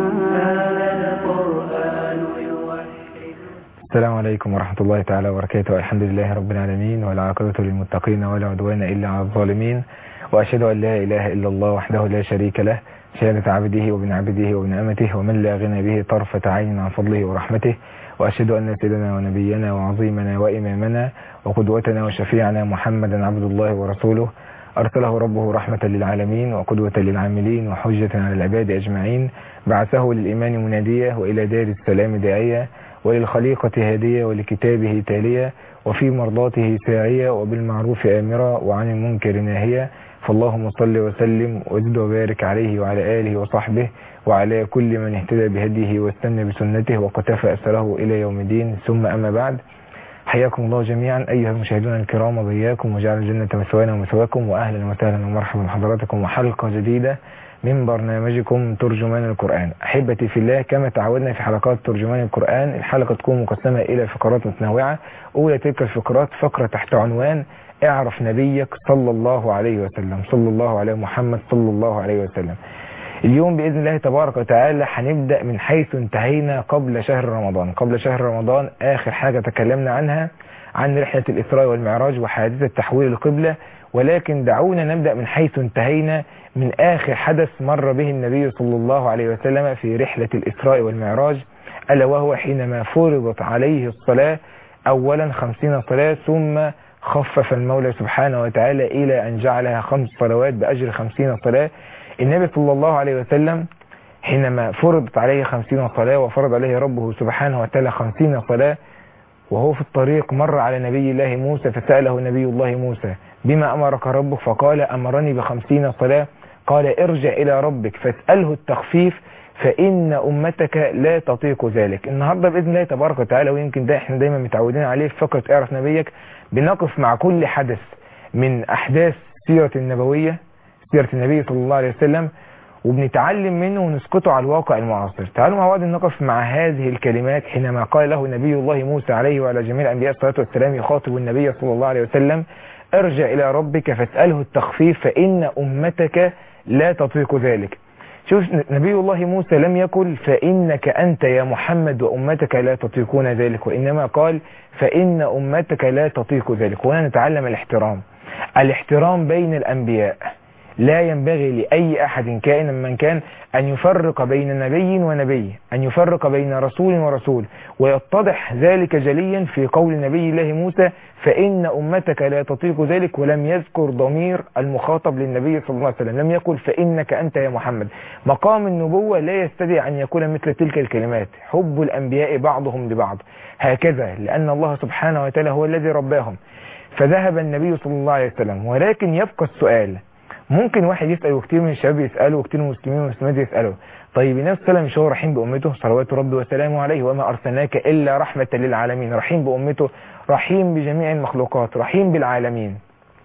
هذا القرآن يوحدنا السلام عليكم ورحمة الله تعالى وبركاته الحمد لله رب العالمين والعاقبة للمتقين ولا عدوان إلا على الظالمين وأشهد أن لا إله إلا الله وحده لا شريك له شهادة عبده وابن عبده وابن أمته ومن لا غنى به طرفة عين عن فضله ورحمته وأشهد أن سيدنا ونبينا وعظيمنا وإمامنا وقدوتنا وشفيعنا محمدا عبد الله ورسوله أرسله ربه رحمة للعالمين وقدوة للعاملين وحجة على العباد أجمعين بعثه للإيمان منادية وإلى دار السلام داعية وللخليقة هادية ولكتابه تالية وفي مرضاته ساعية وبالمعروف آمرة وعن المنكر ناهية فاللهم صل وسلم وزد وبارك عليه وعلى آله وصحبه وعلى كل من اهتدى بهديه واستنى بسنته وقتفى أثره إلى يوم الدين ثم أما بعد حياكم الله جميعا أيها المشاهدون الكرام وبياكم وجعل الجنة مثوانا ومثواكم وأهلا وسهلا ومرحبا بحضراتكم وحلقة جديدة من برنامجكم ترجمان القرآن أحبتي في الله كما تعودنا في حلقات ترجمان القرآن الحلقة تكون مقسمة إلى فقرات متنوعة أولى تلك الفقرات فقرة تحت عنوان اعرف نبيك صلى الله عليه وسلم صلى الله عليه محمد صلى الله عليه وسلم اليوم بإذن الله تبارك وتعالى هنبدأ من حيث انتهينا قبل شهر رمضان قبل شهر رمضان آخر حاجة تكلمنا عنها عن رحلة الإسراء والمعراج وحادثة تحويل القبلة ولكن دعونا نبدأ من حيث انتهينا من آخر حدث مر به النبي صلى الله عليه وسلم في رحلة الإسراء والمعراج ألا وهو حينما فرضت عليه الصلاة أولا خمسين صلاة ثم خفف المولى سبحانه وتعالى إلى أن جعلها خمس صلوات بأجر خمسين صلاة النبي صلى الله عليه وسلم حينما فرضت عليه خمسين صلاة وفرض عليه ربه سبحانه وتعالى خمسين صلاة وهو في الطريق مر على نبي الله موسى فسأله نبي الله موسى بما أمرك ربك فقال أمرني بخمسين صلاة قال ارجع إلى ربك فاسأله التخفيف فإن أمتك لا تطيق ذلك النهاردة بإذن الله تبارك وتعالى ويمكن ده احنا دايما متعودين عليه في فقرة اعرف نبيك بنقف مع كل حدث من أحداث سيرة النبوية سيرة النبي صلى الله عليه وسلم وبنتعلم منه ونسقطه على الواقع المعاصر تعالوا مع بعض نقف مع هذه الكلمات حينما قال له نبي الله موسى عليه وعلى جميع الأنبياء الصلاة والسلام يخاطب النبي صلى الله عليه وسلم ارجع إلى ربك فاسأله التخفيف فإن أمتك لا تطيق ذلك شوف نبي الله موسى لم يقل فإنك أنت يا محمد وأمتك لا تطيقون ذلك وإنما قال فإن أمتك لا تطيق ذلك وهنا نتعلم الاحترام الاحترام بين الأنبياء لا ينبغي لأي أحد كائنا من كان أن يفرق بين نبي ونبي أن يفرق بين رسول ورسول ويتضح ذلك جليا في قول نبي الله موسى فإن أمتك لا تطيق ذلك ولم يذكر ضمير المخاطب للنبي صلى الله عليه وسلم لم يقل فإنك أنت يا محمد مقام النبوة لا يستدعي أن يكون مثل تلك الكلمات حب الأنبياء بعضهم لبعض هكذا لأن الله سبحانه وتعالى هو الذي رباهم فذهب النبي صلى الله عليه وسلم ولكن يبقى السؤال ممكن واحد يسأل وكتير من الشباب يسألوا وكتير من المسلمين والمسلمات يسألوا طيب النبي صلى الله عليه وسلم مش هو رحيم بأمته صلوات ربي وسلامه عليه وما أرسلناك إلا رحمة للعالمين رحيم بأمته رحيم بجميع المخلوقات رحيم بالعالمين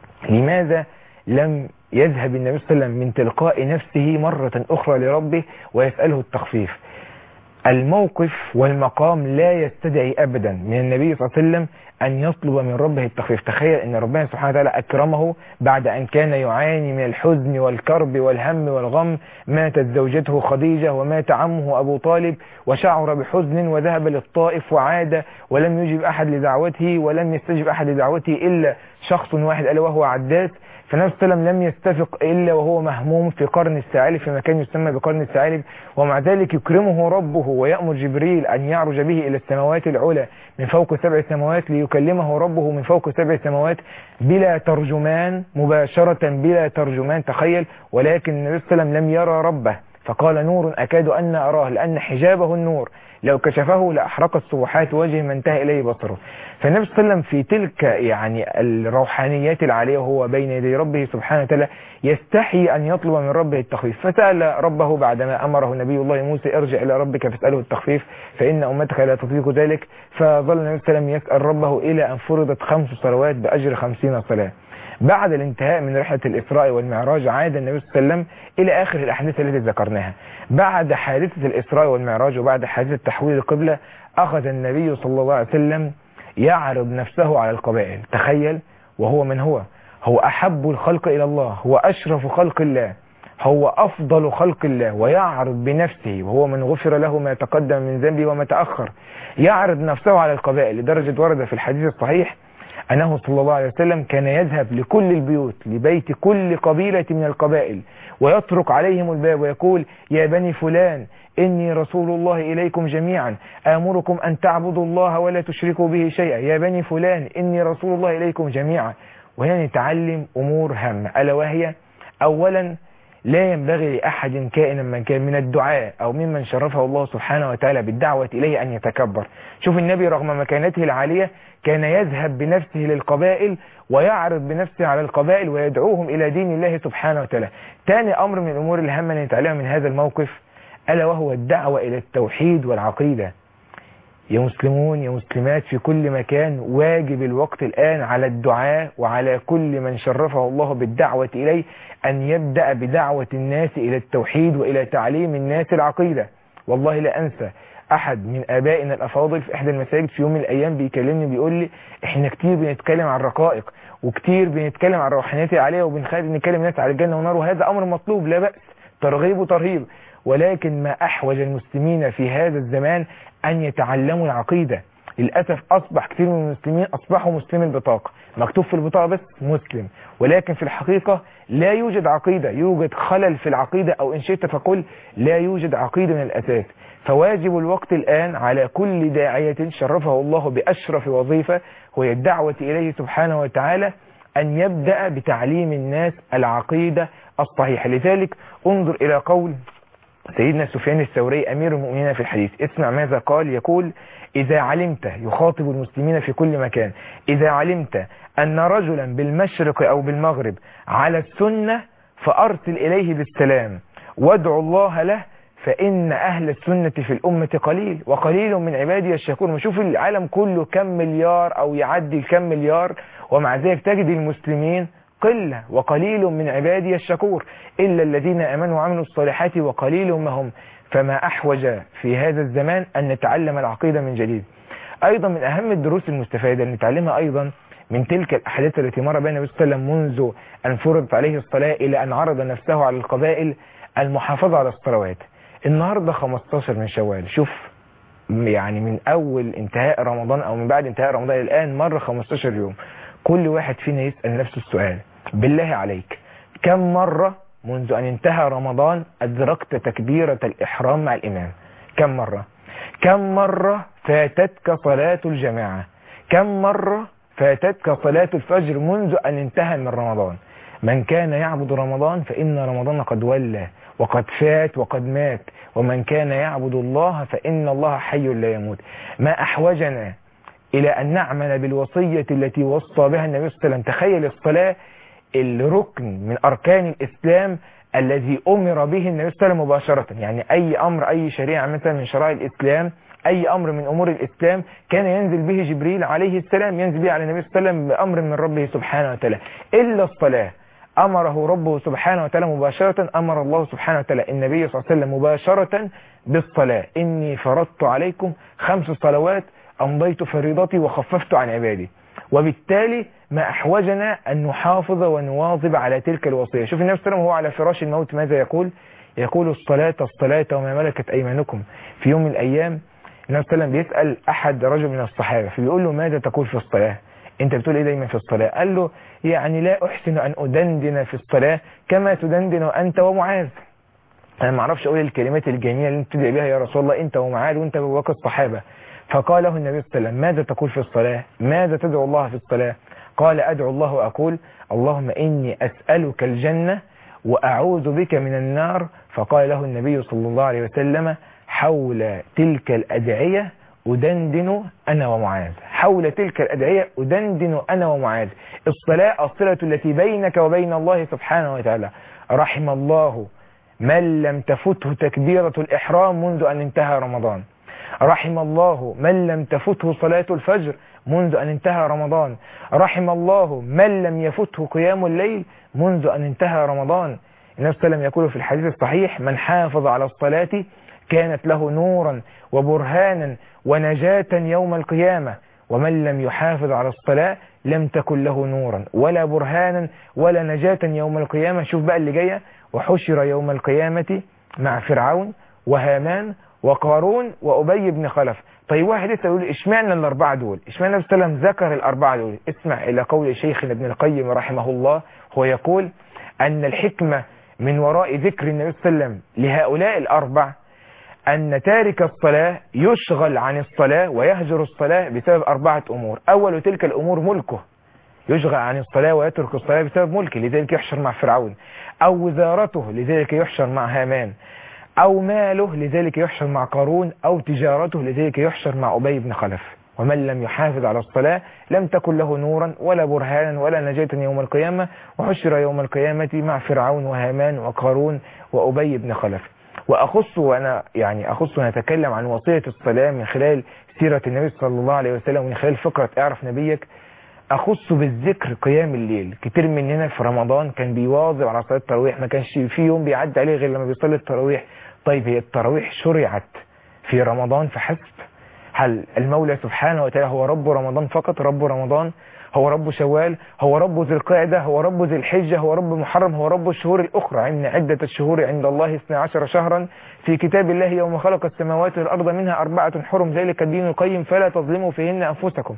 لماذا لم يذهب النبي صلى الله عليه وسلم من تلقاء نفسه مرة أخرى لربه ويسأله التخفيف الموقف والمقام لا يستدعي أبدا من النبي صلى الله عليه وسلم أن يطلب من ربه التخفيف تخيل أن ربنا سبحانه وتعالى أكرمه بعد أن كان يعاني من الحزن والكرب والهم والغم ماتت زوجته خديجة ومات عمه أبو طالب وشعر بحزن وذهب للطائف وعاد ولم يجب أحد لدعوته ولم يستجب أحد لدعوته إلا شخص واحد ألا وهو عداس فالنبي صلى الله عليه وسلم لم يستفق إلا وهو مهموم في قرن الثعالب في مكان يسمى بقرن الثعالب ومع ذلك يكرمه ربه ويأمر جبريل أن يعرج به إلى السماوات العلى من فوق سبع سماوات ليكلمه ربه من فوق سبع سماوات بلا ترجمان مباشرة بلا ترجمان تخيل ولكن النبي صلى الله عليه وسلم لم يرى ربه فقال نور أكاد أن أراه لأن حجابه النور لو كشفه لأحرقت سبحات وجه ما انتهى إليه بصره فالنبي صلى الله عليه وسلم في تلك يعني الروحانيات العالية وهو بين يدي ربه سبحانه وتعالى يستحي أن يطلب من ربه التخفيف فسأل ربه بعدما أمره نبي الله موسى ارجع إلى ربك فاسأله التخفيف فإن أمتك لا تطيق ذلك فظل النبي صلى الله عليه وسلم يسأل ربه إلى أن فرضت خمس صلوات بأجر خمسين صلاة بعد الانتهاء من رحلة الإسراء والمعراج عاد النبي صلى الله عليه وسلم إلى آخر الأحداث التي ذكرناها بعد حادثة الإسراء والمعراج وبعد حادثة تحويل القبلة أخذ النبي صلى الله عليه وسلم يعرض نفسه على القبائل تخيل وهو من هو هو أحب الخلق إلى الله هو أشرف خلق الله هو أفضل خلق الله ويعرض بنفسه وهو من غفر له ما تقدم من ذنبه وما تأخر يعرض نفسه على القبائل لدرجة ورد في الحديث الصحيح أنه صلى الله عليه وسلم كان يذهب لكل البيوت لبيت كل قبيلة من القبائل ويطرق عليهم الباب ويقول يا بني فلان إني رسول الله إليكم جميعا آمركم أن تعبدوا الله ولا تشركوا به شيئا يا بني فلان إني رسول الله إليكم جميعا وهنا نتعلم أمور هامة ألا وهي أولا لا ينبغي لأحد كائنا من كان من الدعاء أو ممن شرفه الله سبحانه وتعالى بالدعوة إليه أن يتكبر شوف النبي رغم مكانته العالية كان يذهب بنفسه للقبائل ويعرض بنفسه على القبائل ويدعوهم إلى دين الله سبحانه وتعالى تاني أمر من الأمور الهامة اللي نتعلمها من هذا الموقف ألا وهو الدعوة إلى التوحيد والعقيدة يا مسلمون يا مسلمات في كل مكان واجب الوقت الآن على الدعاء وعلى كل من شرفه الله بالدعوة إليه أن يبدأ بدعوة الناس إلى التوحيد وإلى تعليم الناس العقيدة والله لا أنسى أحد من آبائنا الأفاضل في إحدى المساجد في يوم من الأيام بيكلمني بيقول لي إحنا كتير بنتكلم عن الرقائق وكتير بنتكلم عن الروحانيات العالية وبنخالف نتكلم الناس على الجنة والنار وهذا أمر مطلوب لا بأس ترغيب وترهيب ولكن ما أحوج المسلمين في هذا الزمان أن يتعلموا العقيدة للأسف أصبح كثير من المسلمين أصبحوا مسلمي البطاقة مكتوب في البطاقة بس مسلم ولكن في الحقيقة لا يوجد عقيدة يوجد خلل في العقيدة أو إن شئت فقل لا يوجد عقيدة من الأساس فواجب الوقت الآن على كل داعية شرفه الله بأشرف وظيفة وهي الدعوة إليه سبحانه وتعالى أن يبدأ بتعليم الناس العقيدة الصحيحة لذلك انظر إلى قول سيدنا سفيان الثوري أمير المؤمنين في الحديث اسمع ماذا قال يقول إذا علمت يخاطب المسلمين في كل مكان إذا علمت أن رجلا بالمشرق أو بالمغرب على السنة فأرسل إليه بالسلام وادعو الله له فإن أهل السنة في الأمة قليل وقليل من عبادي الشكور نشوف العالم كله كم مليار أو يعدي كم مليار ومع ذلك تجد المسلمين قلة وقليل من عبادي الشكور إلا الذين أمنوا وعملوا الصالحات وقليل ما هم فما أحوج في هذا الزمان أن نتعلم العقيدة من جديد أيضا من أهم الدروس المستفادة أن نتعلمها أيضا من تلك الأحاديث التي مر بين النبي صلى الله عليه وسلم منذ أن فرضت عليه الصلاة إلى أن عرض نفسه على القبائل المحافظة على الصلوات النهاردة 15 من شوال شوف يعني من أول انتهاء رمضان أو من بعد انتهاء رمضان الآن مر 15 يوم كل واحد فينا يسأل نفسه السؤال بالله عليك كم مرة منذ أن انتهى رمضان أدركت تكبيرة الإحرام مع الإمام كم مرة كم مرة فاتتك صلاة الجماعة كم مرة فاتتك صلاة الفجر منذ أن انتهى من رمضان من كان يعبد رمضان فإن رمضان قد ولى وقد فات وقد مات ومن كان يعبد الله فإن الله حي لا يموت ما أحوجنا إلى أن نعمل بالوصية التي وصى بها النبي صلى الله عليه وسلم تخيل الصلاة الركن من أركان الإسلام الذي أمر به النبي صلى الله عليه وسلم مباشرة يعني أي أمر أي شريعة مثلا من شرائع الإسلام أي أمر من أمور الإسلام كان ينزل به جبريل عليه السلام ينزل به على النبي صلى الله عليه وسلم بأمر من ربه سبحانه وتعالى إلا الصلاة أمره ربه سبحانه وتعالى مباشرة أمر الله سبحانه وتعالى النبي صلى الله عليه وسلم مباشرة بالصلاة إني فرضت عليكم خمس صلوات أمضيت فريضتي وخففت عن عبادي وبالتالي ما أحوجنا أن نحافظ ونواظب على تلك الوصية شوف النبي صلى الله عليه وسلم وهو على فراش الموت ماذا يقول يقول الصلاة الصلاة وما ملكت أيمانكم في يوم من الأيام النبي صلى الله عليه وسلم بيسأل أحد رجل من الصحابة فبيقول له ماذا تقول في الصلاة انت بتقول ايه دايما في الصلاة قال له يعني لا احسن ان ادندن في الصلاة كما تدندن انت ومعاذ انا ما اعرفش اقول الكلمات الجميله اللي انت بتدعي بها يا رسول الله انت ومعاذ وانت بواقي الصحابه فقال له النبي صلى الله عليه وسلم ماذا تقول في الصلاه ماذا تدعو الله في الصلاه قال ادعو الله واقول اللهم اني اسالك الجنه واعوذ بك من النار فقال له النبي صلى الله عليه وسلم حول تلك الادعيه أدندن أنا ومعاذ حول تلك الأدعية أدندن أنا ومعاذ الصلاة الصلة التي بينك وبين الله سبحانه وتعالى رحم الله من لم تفته تكبيرة الإحرام منذ أن انتهى رمضان رحم الله من لم تفته صلاة الفجر منذ أن انتهى رمضان رحم الله من لم يفته قيام الليل منذ أن انتهى رمضان النبي صلى الله عليه وسلم يقول في الحديث الصحيح من حافظ على الصلاة كانت له نورا وبرهانا ونجاة يوم القيامة ومن لم يحافظ على الصلاة لم تكن له نورا ولا برهانا ولا نجاة يوم القيامة شوف بقى اللي جاية وحشر يوم القيامة مع فرعون وهامان وقارون وأبي بن خلف طيب واحد لسه يقول اشمعنى الأربعة دول اشمعنى النبي صلى الله عليه وسلم ذكر الأربعة دول اسمع إلى قول شيخنا ابن القيم رحمه الله هو يقول أن الحكمة من وراء ذكر النبي صلى الله عليه وسلم لهؤلاء الأربع أن تارك الصلاة يشغل عن الصلاة ويهجر الصلاة بسبب أربعة أمور أول تلك الأمور ملكه يشغل عن الصلاة ويترك الصلاة بسبب ملكه لذلك يحشر مع فرعون أو وزارته لذلك يحشر مع هامان أو ماله لذلك يحشر مع قارون أو تجارته لذلك يحشر مع أبي بن خلف ومن لم يحافظ على الصلاة لم تكن له نورا ولا برهانا ولا نجاة يوم القيامة وحشر يوم القيامة مع فرعون وهامان وقارون وأبي بن خلف وأخص وأنا يعني أخص ونتكلم عن وصية الصلاة من خلال سيرة النبي صلى الله عليه وسلم ومن خلال فقرة اعرف نبيك أخص بالذكر قيام الليل كتير مننا في رمضان كان بيواظب على صلاة التراويح ما كانش في يوم بيعدي عليه غير لما بيصلي التراويح طيب هي التراويح شرعت في رمضان فحسب هل المولى سبحانه وتعالى هو رب رمضان فقط رب رمضان هو رب شوال هو رب ذي القعدة هو رب ذي الحجة هو رب محرم هو رب الشهور الأخرى إن عدة الشهور عند الله 12 شهرا في كتاب الله يوم خلق السماوات والأرض منها أربعة حرم ذلك الدين القيم فلا تظلموا فيهن أنفسكم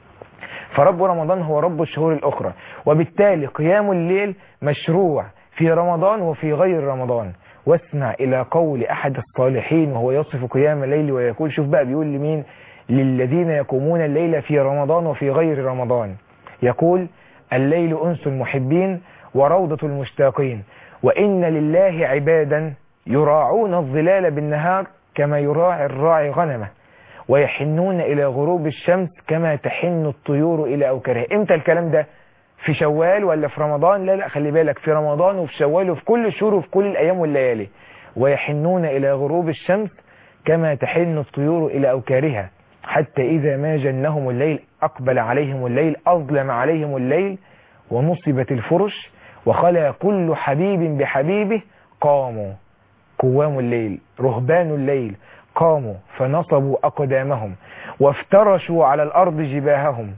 فرب رمضان هو رب الشهور الأخرى وبالتالي قيام الليل مشروع في رمضان وفي غير رمضان واسمع إلى قول أحد الصالحين وهو يصف قيام الليل ويقول شوف بقى بيقول لمين للذين يقومون الليل في رمضان وفي غير رمضان يقول الليل أنس المحبين وروضة المشتاقين وإن لله عبادا يراعون الظلال بالنهار كما يراعي الراعي غنمه ويحنون إلى غروب الشمس كما تحن الطيور إلى أوكارها إمتى الكلام ده في شوال ولا في رمضان لا لا خلي بالك في رمضان وفي شوال وفي كل الشهور وفي كل الأيام والليالي ويحنون إلى غروب الشمس كما تحن الطيور إلى أوكارها حتى إذا ما جنهم الليل أقبل عليهم الليل أظلم عليهم الليل ونصبت الفرش وخلى كل حبيب بحبيبه قاموا قوام الليل رهبان الليل قاموا فنصبوا أقدامهم وافترشوا على الأرض جباههم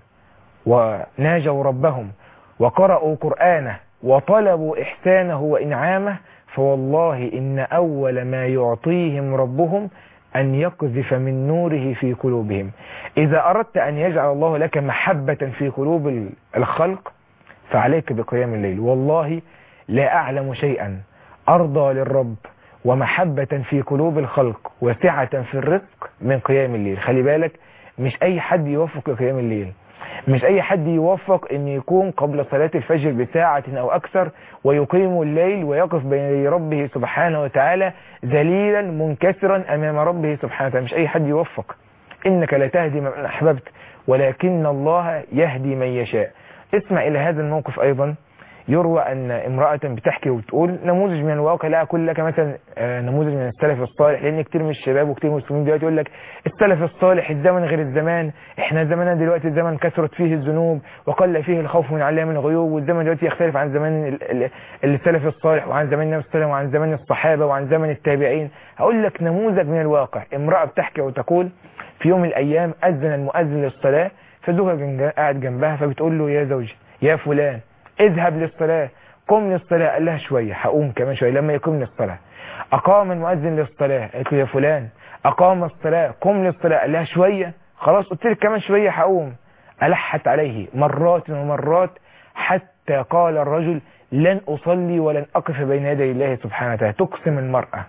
وناجوا ربهم وقرأوا قرآنه وطلبوا إحسانه وإنعامه فوالله إن أول ما يعطيهم ربهم أن يقذف من نوره في قلوبهم إذا أردت أن يجعل الله لك محبة في قلوب الخلق فعليك بقيام الليل والله لا أعلم شيئا أرضى للرب ومحبة في قلوب الخلق وسعة في الرزق من قيام الليل خلي بالك مش أي حد يوفق لقيام الليل مش أي حد يوفق أن يكون قبل صلاة الفجر بساعة أو أكثر ويقيم الليل ويقف بين ربه سبحانه وتعالى ذليلا منكسرا أمام ربه سبحانه وتعالى مش أي حد يوفق إنك لا تهدي من أحببت ولكن الله يهدي من يشاء اسمع إلى هذا الموقف أيضا يروى أن امرأة بتحكي وتقول نموذج من الواقع لا أقول لك مثلا نموذج من السلف الصالح لأن كتير من الشباب وكتير من المسلمين دلوقتي يقول لك السلف الصالح الزمن غير الزمان احنا زماننا دلوقتي الزمن كثرت فيه الذنوب وقل فيه الخوف من علام الغيوب والزمن دلوقتي يختلف عن زمان السلف الصالح وعن زمان النبي صلى الله عليه وسلم وعن زمان الصحابة وعن زمن التابعين هقول لك نموذج من الواقع امرأة بتحكي وتقول في يوم من الأيام أذن المؤذن للصلاة فزوجها قاعد جنبها فبتقول له يا زوجي يا فلان اذهب للصلاة قم للصلاة قال لها شوية هقوم كمان شوية لما يقوم للصلاة أقام المؤذن للصلاة قالت له يا فلان أقام الصلاة قم للصلاة قال لها شوية خلاص قلت لك كمان شوية هقوم ألحت عليه مرات ومرات حتى قال الرجل لن أصلي ولن أقف بين يدي الله سبحانه وتعالى تقسم المرأة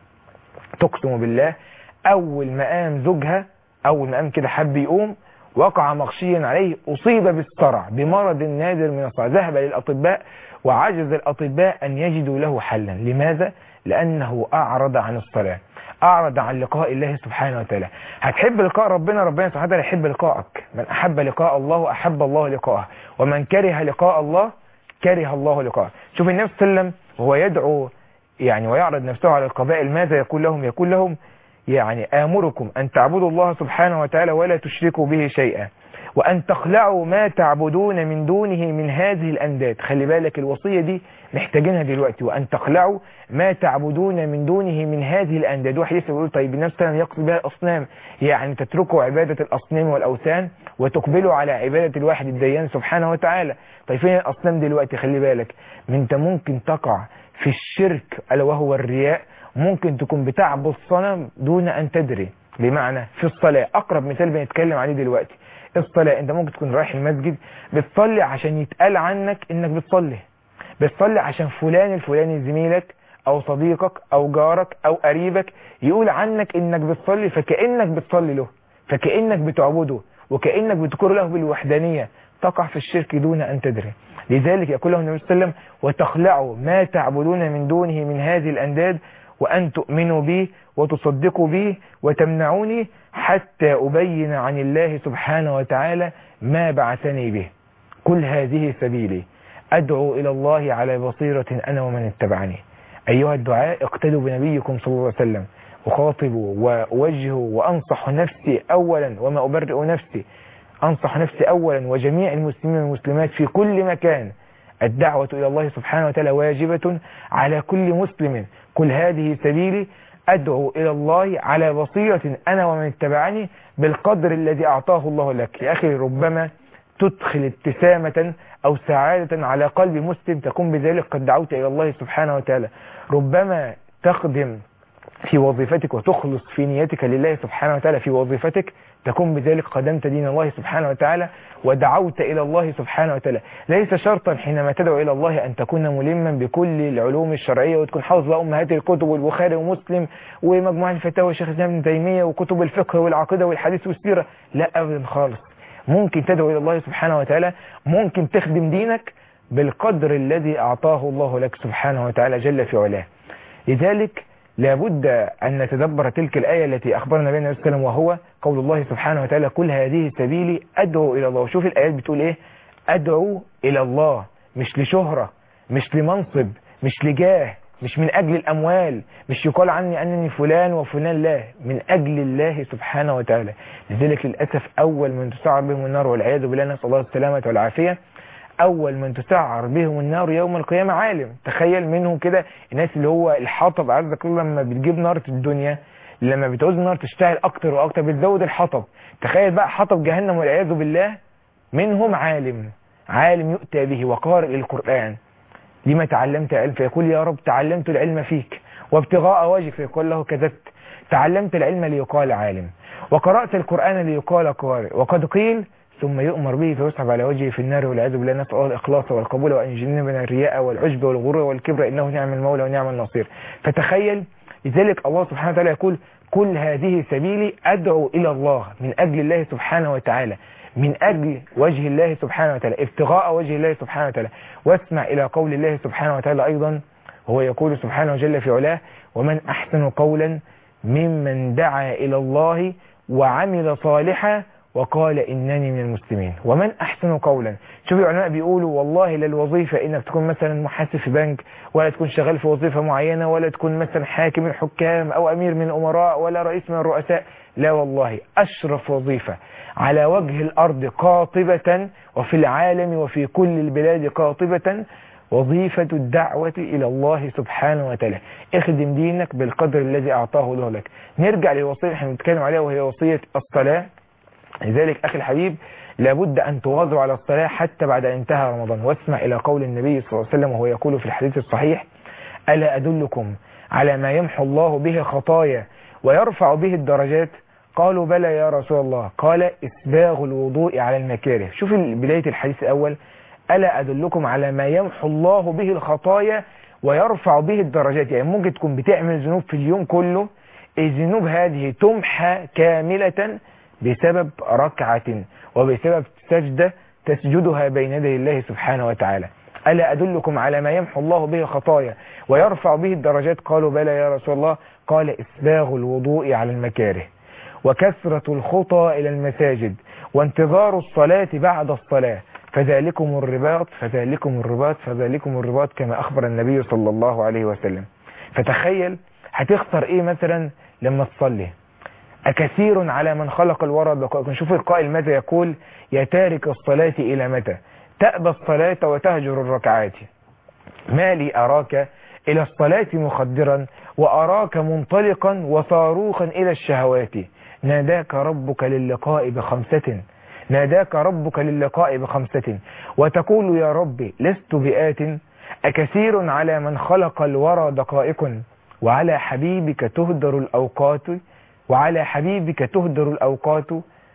تقسم بالله أول ما قام زوجها أول ما قام كده حب يقوم وقع مغشيا عليه أصيب بالصرع بمرض نادر من الصرع ذهب للأطباء وعجز الأطباء أن يجدوا له حلا لماذا؟ لأنه أعرض عن الصلاة أعرض عن لقاء الله سبحانه وتعالى هتحب لقاء ربنا ربنا سبحانه وتعالى يحب لقاءك من أحب لقاء الله أحب الله لقاءه ومن كره لقاء الله كره الله لقاءه شوف النبي صلى الله عليه وسلم وهو يدعو يعني ويعرض نفسه على القبائل ماذا يقول لهم يقول لهم يعني آمركم أن تعبدوا الله سبحانه وتعالى ولا تشركوا به شيئا وأن تخلعوا ما تعبدون من دونه من هذه الأنداد خلي بالك الوصية دي محتاجينها دلوقتي وأن تخلعوا ما تعبدون من دونه من هذه الأنداد واحد يسأل يقول طيب الناس مثلا يقصد بها الأصنام يعني تتركوا عبادة الأصنام والأوثان وتقبلوا على عبادة الواحد الديان سبحانه وتعالى طيب فين الأصنام دلوقتي خلي بالك من انت ممكن تقع في الشرك ألا وهو الرياء ممكن تكون بتعبد صنم دون أن تدري بمعنى في الصلاة أقرب مثال بنتكلم عليه دلوقتي الصلاة انت ممكن تكون رايح المسجد بتصلي عشان يتقال عنك انك بتصلي بتصلي عشان فلان الفلاني زميلك او صديقك او جارك او قريبك يقول عنك انك بتصلي فكأنك بتصلي له فكأنك بتعبده وكأنك بتذكر له بالوحدانية تقع في الشرك دون ان تدري لذلك يقول له النبي صلى الله عليه وسلم وتخلعوا ما تعبدون من دونه من هذه الأنداد وأن تؤمنوا بي وتصدقوا بي وتمنعوني حتى أبين عن الله سبحانه وتعالى ما بعثني به كل هذه سبيلي أدعو إلى الله على بصيرة أنا ومن اتبعني أيها الدعاء اقتدوا بنبيكم صلى الله عليه وسلم وخاطبوا ووجهوا وأنصح نفسي أولا وما أبرئ نفسي أنصح نفسي أولا وجميع المسلمين والمسلمات في كل مكان الدعوة إلى الله سبحانه وتعالى واجبة على كل مسلم كل هذه سبيلي أدعو إلى الله على بصيرة أنا ومن اتبعني بالقدر الذي أعطاه الله لك يا أخي ربما تدخل ابتسامة أو سعادة على قلب مسلم تكون بذلك قد دعوت إلى الله سبحانه وتعالى ربما تقدم في وظيفتك وتخلص في نيتك لله سبحانه وتعالى في وظيفتك تكون بذلك قدمت دين الله سبحانه وتعالى ودعوت إلى الله سبحانه وتعالى ليس شرطا حينما تدعو إلى الله أن تكون ملما بكل العلوم الشرعية وتكون حافظ بقى أمهات الكتب والبخاري ومسلم ومجموعة الفتاوى شيخ الإسلام ابن تيمية وكتب الفقه والعقيدة والحديث والسيرة لا أبدا خالص ممكن تدعو إلى الله سبحانه وتعالى ممكن تخدم دينك بالقدر الذي أعطاه الله لك سبحانه وتعالى جل في علاه لذلك لابد أن نتدبر تلك الآية التي أخبرنا بها النبي صلى الله عليه وسلم وهو قول الله سبحانه وتعالى كل هذه سبيلي أدعو إلى الله وشوف الآيات بتقول إيه أدعو إلى الله مش لشهرة مش لمنصب مش لجاه مش من أجل الأموال مش يقال عني أنني فلان وفلان لا من أجل الله سبحانه وتعالى لذلك للأسف أول من تسعر بهم النار والعياذ بالله نسأل الله السلامة والعافية أول من تسعر بهم النار يوم القيامة عالم تخيل منهم كده الناس اللي هو الحطب عزك الله لما بتجيب نار الدنيا لما بتعوز النار تشتعل أكتر وأكتر بتزود الحطب تخيل بقى حطب جهنم والعياذ بالله منهم عالم عالم يؤتى به وقارئ القرآن لما تعلمت علم فيقول يا رب تعلمت العلم فيك وابتغاء وجهك فيقول له كذبت تعلمت العلم ليقال عالم وقرأت القرآن ليقال قارئ وقد قيل ثم يؤمر به فيسحب على وجهه في النار والعياذ بالله نسأل الله الإخلاص والقبول وأن يجنبنا من الرياء والعجب والغرور والكبر إنه نعم المولى ونعم النصير فتخيل لذلك الله سبحانه وتعالى يقول كل هذه سبيلي أدعو إلى الله من أجل الله سبحانه وتعالى من أجل وجه الله سبحانه وتعالى ابتغاء وجه الله سبحانه وتعالى واسمع إلى قول الله سبحانه وتعالى أيضا هو يقول سبحانه جل في علاه ومن أحسن قولا ممن دعا إلى الله وعمل صالحا وقال إنني من المسلمين ومن أحسن قولا شوف العلماء بيقولوا والله لا الوظيفة إنك تكون مثلا محاسب في بنك ولا تكون شغال في وظيفة معينة ولا تكون مثلا حاكم من الحكام أو أمير من الأمراء ولا رئيس من الرؤساء لا والله أشرف وظيفة على وجه الأرض قاطبة وفي العالم وفي كل البلاد قاطبة وظيفة الدعوة إلى الله سبحانه وتعالى اخدم دينك بالقدر الذي أعطاه الله لك نرجع للوصية اللي احنا بنتكلم عليها وهي وصية الصلاة لذلك أخي الحبيب لابد أن تواظب على الصلاة حتى بعد أن انتهى رمضان واسمع إلى قول النبي صلى الله عليه وسلم وهو يقول في الحديث الصحيح ألا أدلكم على ما يمحو الله به خطايا ويرفع به الدرجات قالوا بلى يا رسول الله قال إسباغ الوضوء على المكاره شوف ال- بداية الحديث الأول ألا أدلكم على ما يمحو الله به الخطايا ويرفع به الدرجات يعني ممكن تكون بتعمل ذنوب في اليوم كله الذنوب هذه تمحى كاملة بسبب ركعة وبسبب سجدة تسجدها بين يدي الله سبحانه وتعالى ألا أدلكم على ما يمحو الله به الخطايا ويرفع به الدرجات قالوا بلى يا رسول الله قال إسباغ الوضوء على المكاره وكثرة الخطى إلى المساجد وانتظار الصلاة بعد الصلاة فذلكم الرباط فذلكم الرباط فذلكم الرباط كما أخبر النبي صلى الله عليه وسلم فتخيل هتخسر إيه مثلا لما تصلي أكثير على من خلق الورى بقائكم شوف القائل ماذا يقول يا تارك الصلاة إلى متى تأبى الصلاة وتهجر الركعات ما لي أراك إلى الصلاة مخدرا وأراك منطلقا وصاروخا إلى الشهوات ناداك ربك للقاء بخمسة ناداك ربك للقاء بخمسة وتقول يا ربي لست بآت أكثير على من خلق الورى دقائق وعلى حبيبك تهدر الأوقات وعلى حبيبك تهدر الأوقات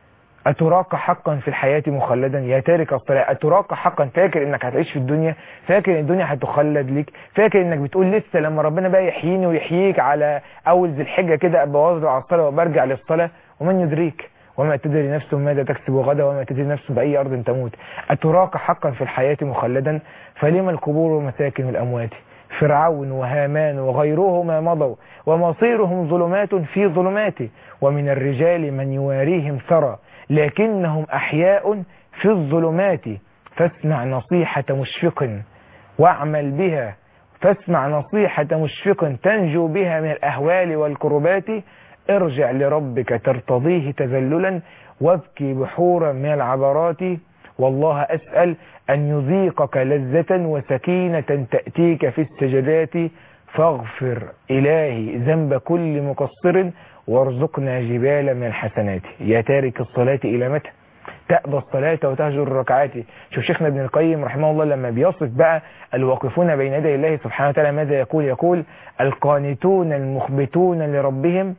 أتراك حقا في الحياة مخلدا يا تارك الصلاة أتراك حقا فاكر انك هتعيش في الدنيا فاكر ان الدنيا هتخلد ليك فاكر انك بتقول لسه لما ربنا بقى يحييني ويحييك على اول ذي الحجة كده ابقى واظب على الصلاة وبرجع للصلاة ومن يدريك وما تدري نفس ماذا تكسب غدا وما تدري نفس بأي أرض تموت أتراك حقا في الحياة مخلدا فلما القبور ومساكن الأموات فرعون وهامان وغيرهما مضوا ومصيرهم ظلمات في ظلمات ومن الرجال من يواريهم ثرى لكنهم أحياء في الظلمات فاسمع نصيحة مشفق واعمل بها فاسمع نصيحة مشفق تنجو بها من الأهوال والكربات ارجع لربك ترتضيه تذللا وابكي بحورا من العبرات والله أسأل أن يذيقك لذة وسكينة تأتيك في السجدات فاغفر إلهي ذنب كل مقصر وارزقنا جبال من الحسنات يا تارك الصلاة إلى متى تأبى الصلاة وتهجر الركعات شوف شيخنا ابن القيم رحمه الله لما بيصف بقى الواقفون بين يدي الله سبحانه وتعالى ماذا يقول يقول القانتون المخبتون لربهم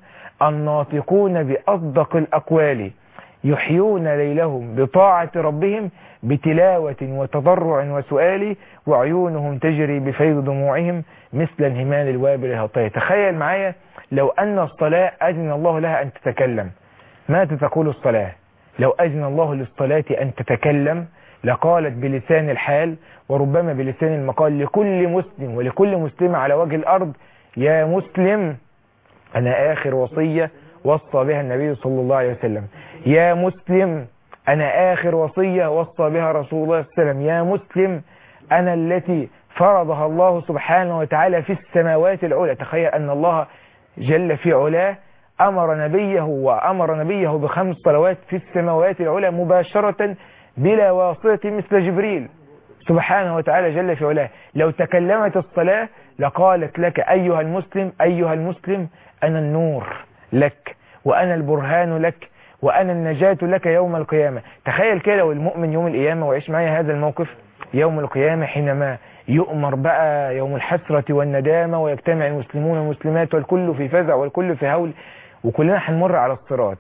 الناطقون بأصدق الأقوال يحيون ليلهم بطاعة ربهم بتلاوة وتضرع وسؤال وعيونهم تجري بفيض دموعهم مثل انهمال الوابل الهطية تخيل معايا لو أن الصلاة أذن الله لها أن تتكلم ماذا تقول الصلاة لو أذن الله للصلاة أن تتكلم لقالت بلسان الحال وربما بلسان المقال لكل مسلم ولكل مسلم على وجه الأرض يا مسلم أنا آخر وصية وصى بها النبي صلى الله عليه وسلم يا مسلم أنا آخر وصية وصى بها رسول الله صلى الله عليه وسلم يا مسلم أنا التي فرضها الله سبحانه وتعالى في السماوات العلى تخيل أن الله جل في علاه أمر نبيه وأمر نبيه بخمس صلوات في السماوات العلى مباشرة بلا واسطة مثل جبريل سبحانه وتعالى جل في علاه لو تكلمت الصلاة لقالت لك أيها المسلم أيها المسلم أنا النور لك وأنا البرهان لك وأنا النجاة لك يوم القيامة تخيل كده لو المؤمن يوم القيامة وعيش معايا هذا الموقف يوم القيامة حينما يؤمر بقى يوم الحسرة والندامة ويجتمع المسلمون والمسلمات والكل في فزع والكل في هول وكلنا هنمر على الصراط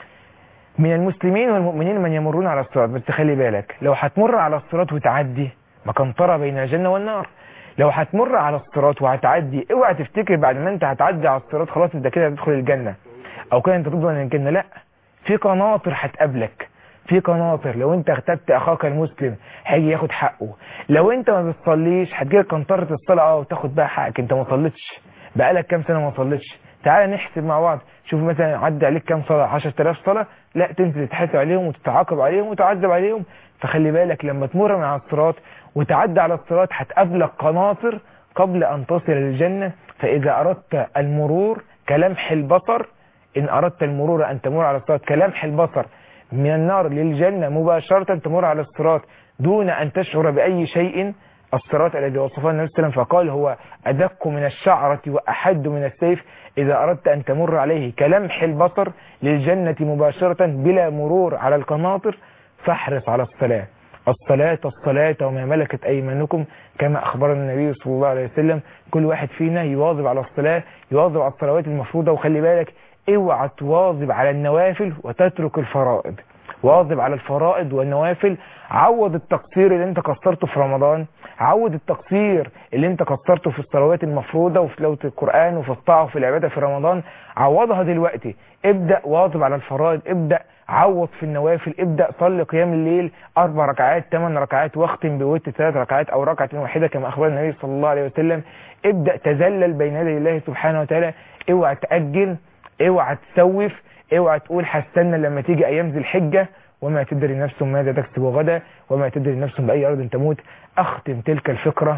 من المسلمين والمؤمنين من يمرون على الصراط بس خلي بالك لو هتمر على الصراط وتعدي مكنطرة بين الجنة والنار لو هتمر على الصراط وهتعدي اوعى تفتكر بعد ما انت هتعدي على الصراط خلاص انت كده هتدخل الجنة او كده انت تضمن الجنة لا في قناطر هتقابلك في قناطر لو انت اغتبت اخاك المسلم هيجي ياخد حقه لو انت ما بتصليش هتجيلك قنطرة الصلاة اه وتاخد بقى حقك انت ما صليتش بقالك كام سنة ما صليتش تعالى نحسب مع بعض شوف مثلا عدى عليك كام صلاة 10000 صلاة لا تنزل تتحاسب عليهم وتتعاقب عليهم وتعذب عليهم فخلي بالك لما تمر من على الصراط وتعدي على الصراط هتقابلك قناطر قبل أن تصل للجنة فإذا أردت المرور كلمح البصر إن أردت المرور أن تمر على الصراط كلمح البصر من النار للجنة مباشرة تمر على الصراط دون أن تشعر بأي شيء الصراط الذي وصفه النبي صلى الله عليه وسلم فقال هو أدق من الشعرة وأحد من السيف إذا أردت أن تمر عليه كلمح البصر للجنة مباشرة بلا مرور على القناطر فاحرص على الصلاة الصلاة الصلاة وما ملكت أيمانكم كما أخبرنا النبي صلى الله عليه وسلم كل واحد فينا يواظب على الصلاة يواظب على الصلوات المفروضة وخلي بالك اوعى تواظب على النوافل وتترك الفرائض واظب على الفرائض والنوافل عوض التقصير اللي انت قصرته في رمضان عوض التقصير اللي انت قصرته في الصلوات المفروضة وفي تلاوة القرآن وفي الطاعة وفي العبادة في رمضان عوضها دلوقتي ابدأ واظب على الفرائض ابدأ عوض في النوافل ابدأ صلي قيام الليل اربع ركعات ثمان ركعات واختم بوتر ثلاث ركعات او ركعة واحدة كما اخبر النبي صلى الله عليه وسلم ابدأ تذلل بين يدي الله سبحانه وتعالى اوعى تأجل اوعى تسوف اوعى تقول هستنى لما تيجي ايام ذي الحجة وما تدري نفس ماذا تكسب غدا وما تدري نفس بأي أرض تموت أختم تلك الفكرة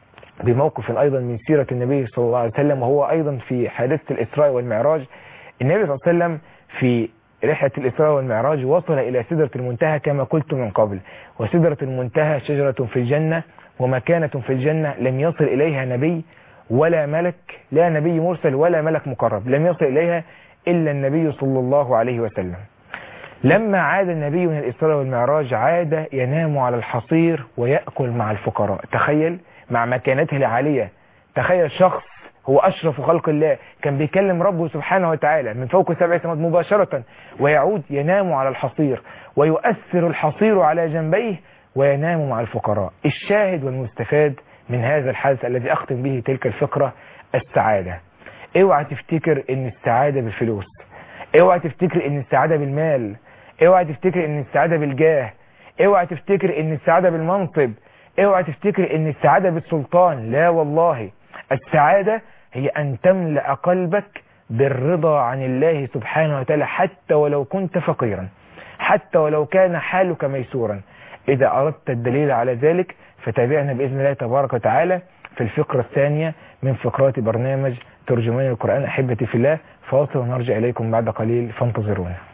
بموقف أيضا من سيرة النبي صلى الله عليه وسلم وهو أيضا في حادثة الإسراء والمعراج النبي صلى الله عليه وسلم في رحلة الإسراء والمعراج وصل إلى سدرة المنتهى كما قلت من قبل وسدرة المنتهى شجرة في الجنة ومكانة في الجنة لم يصل إليها نبي ولا ملك لا نبي مرسل ولا ملك مقرب لم يصل إليها إلا النبي صلى الله عليه وسلم لما عاد النبي من الإسراء والمعراج عاد ينام على الحصير ويأكل مع الفقراء تخيل مع مكانته العالية تخيل شخص هو أشرف خلق الله كان بيكلم ربه سبحانه وتعالى من فوق سبع سماوات مباشرة ويعود ينام على الحصير ويؤثر الحصير على جنبيه وينام مع الفقراء الشاهد والمستفاد من هذا الحدث الذي أختم به تلك الفقرة السعادة اوعى تفتكر ان السعادة بالفلوس اوعى تفتكر ان السعادة بالمال اوعى تفتكر ان السعادة بالجاه اوعى تفتكر ان السعادة بالمنصب اوعى تفتكر ان السعادة بالسلطان لا والله السعادة هي ان تملأ قلبك بالرضا عن الله سبحانه وتعالى حتى ولو كنت فقيرا حتى ولو كان حالك ميسورا اذا اردت الدليل على ذلك فتابعنا باذن الله تبارك وتعالى في الفقرة الثانية من فقرات برنامج ترجمان القرآن أحبتي في الله فاصل ونرجع إليكم بعد قليل فانتظرونا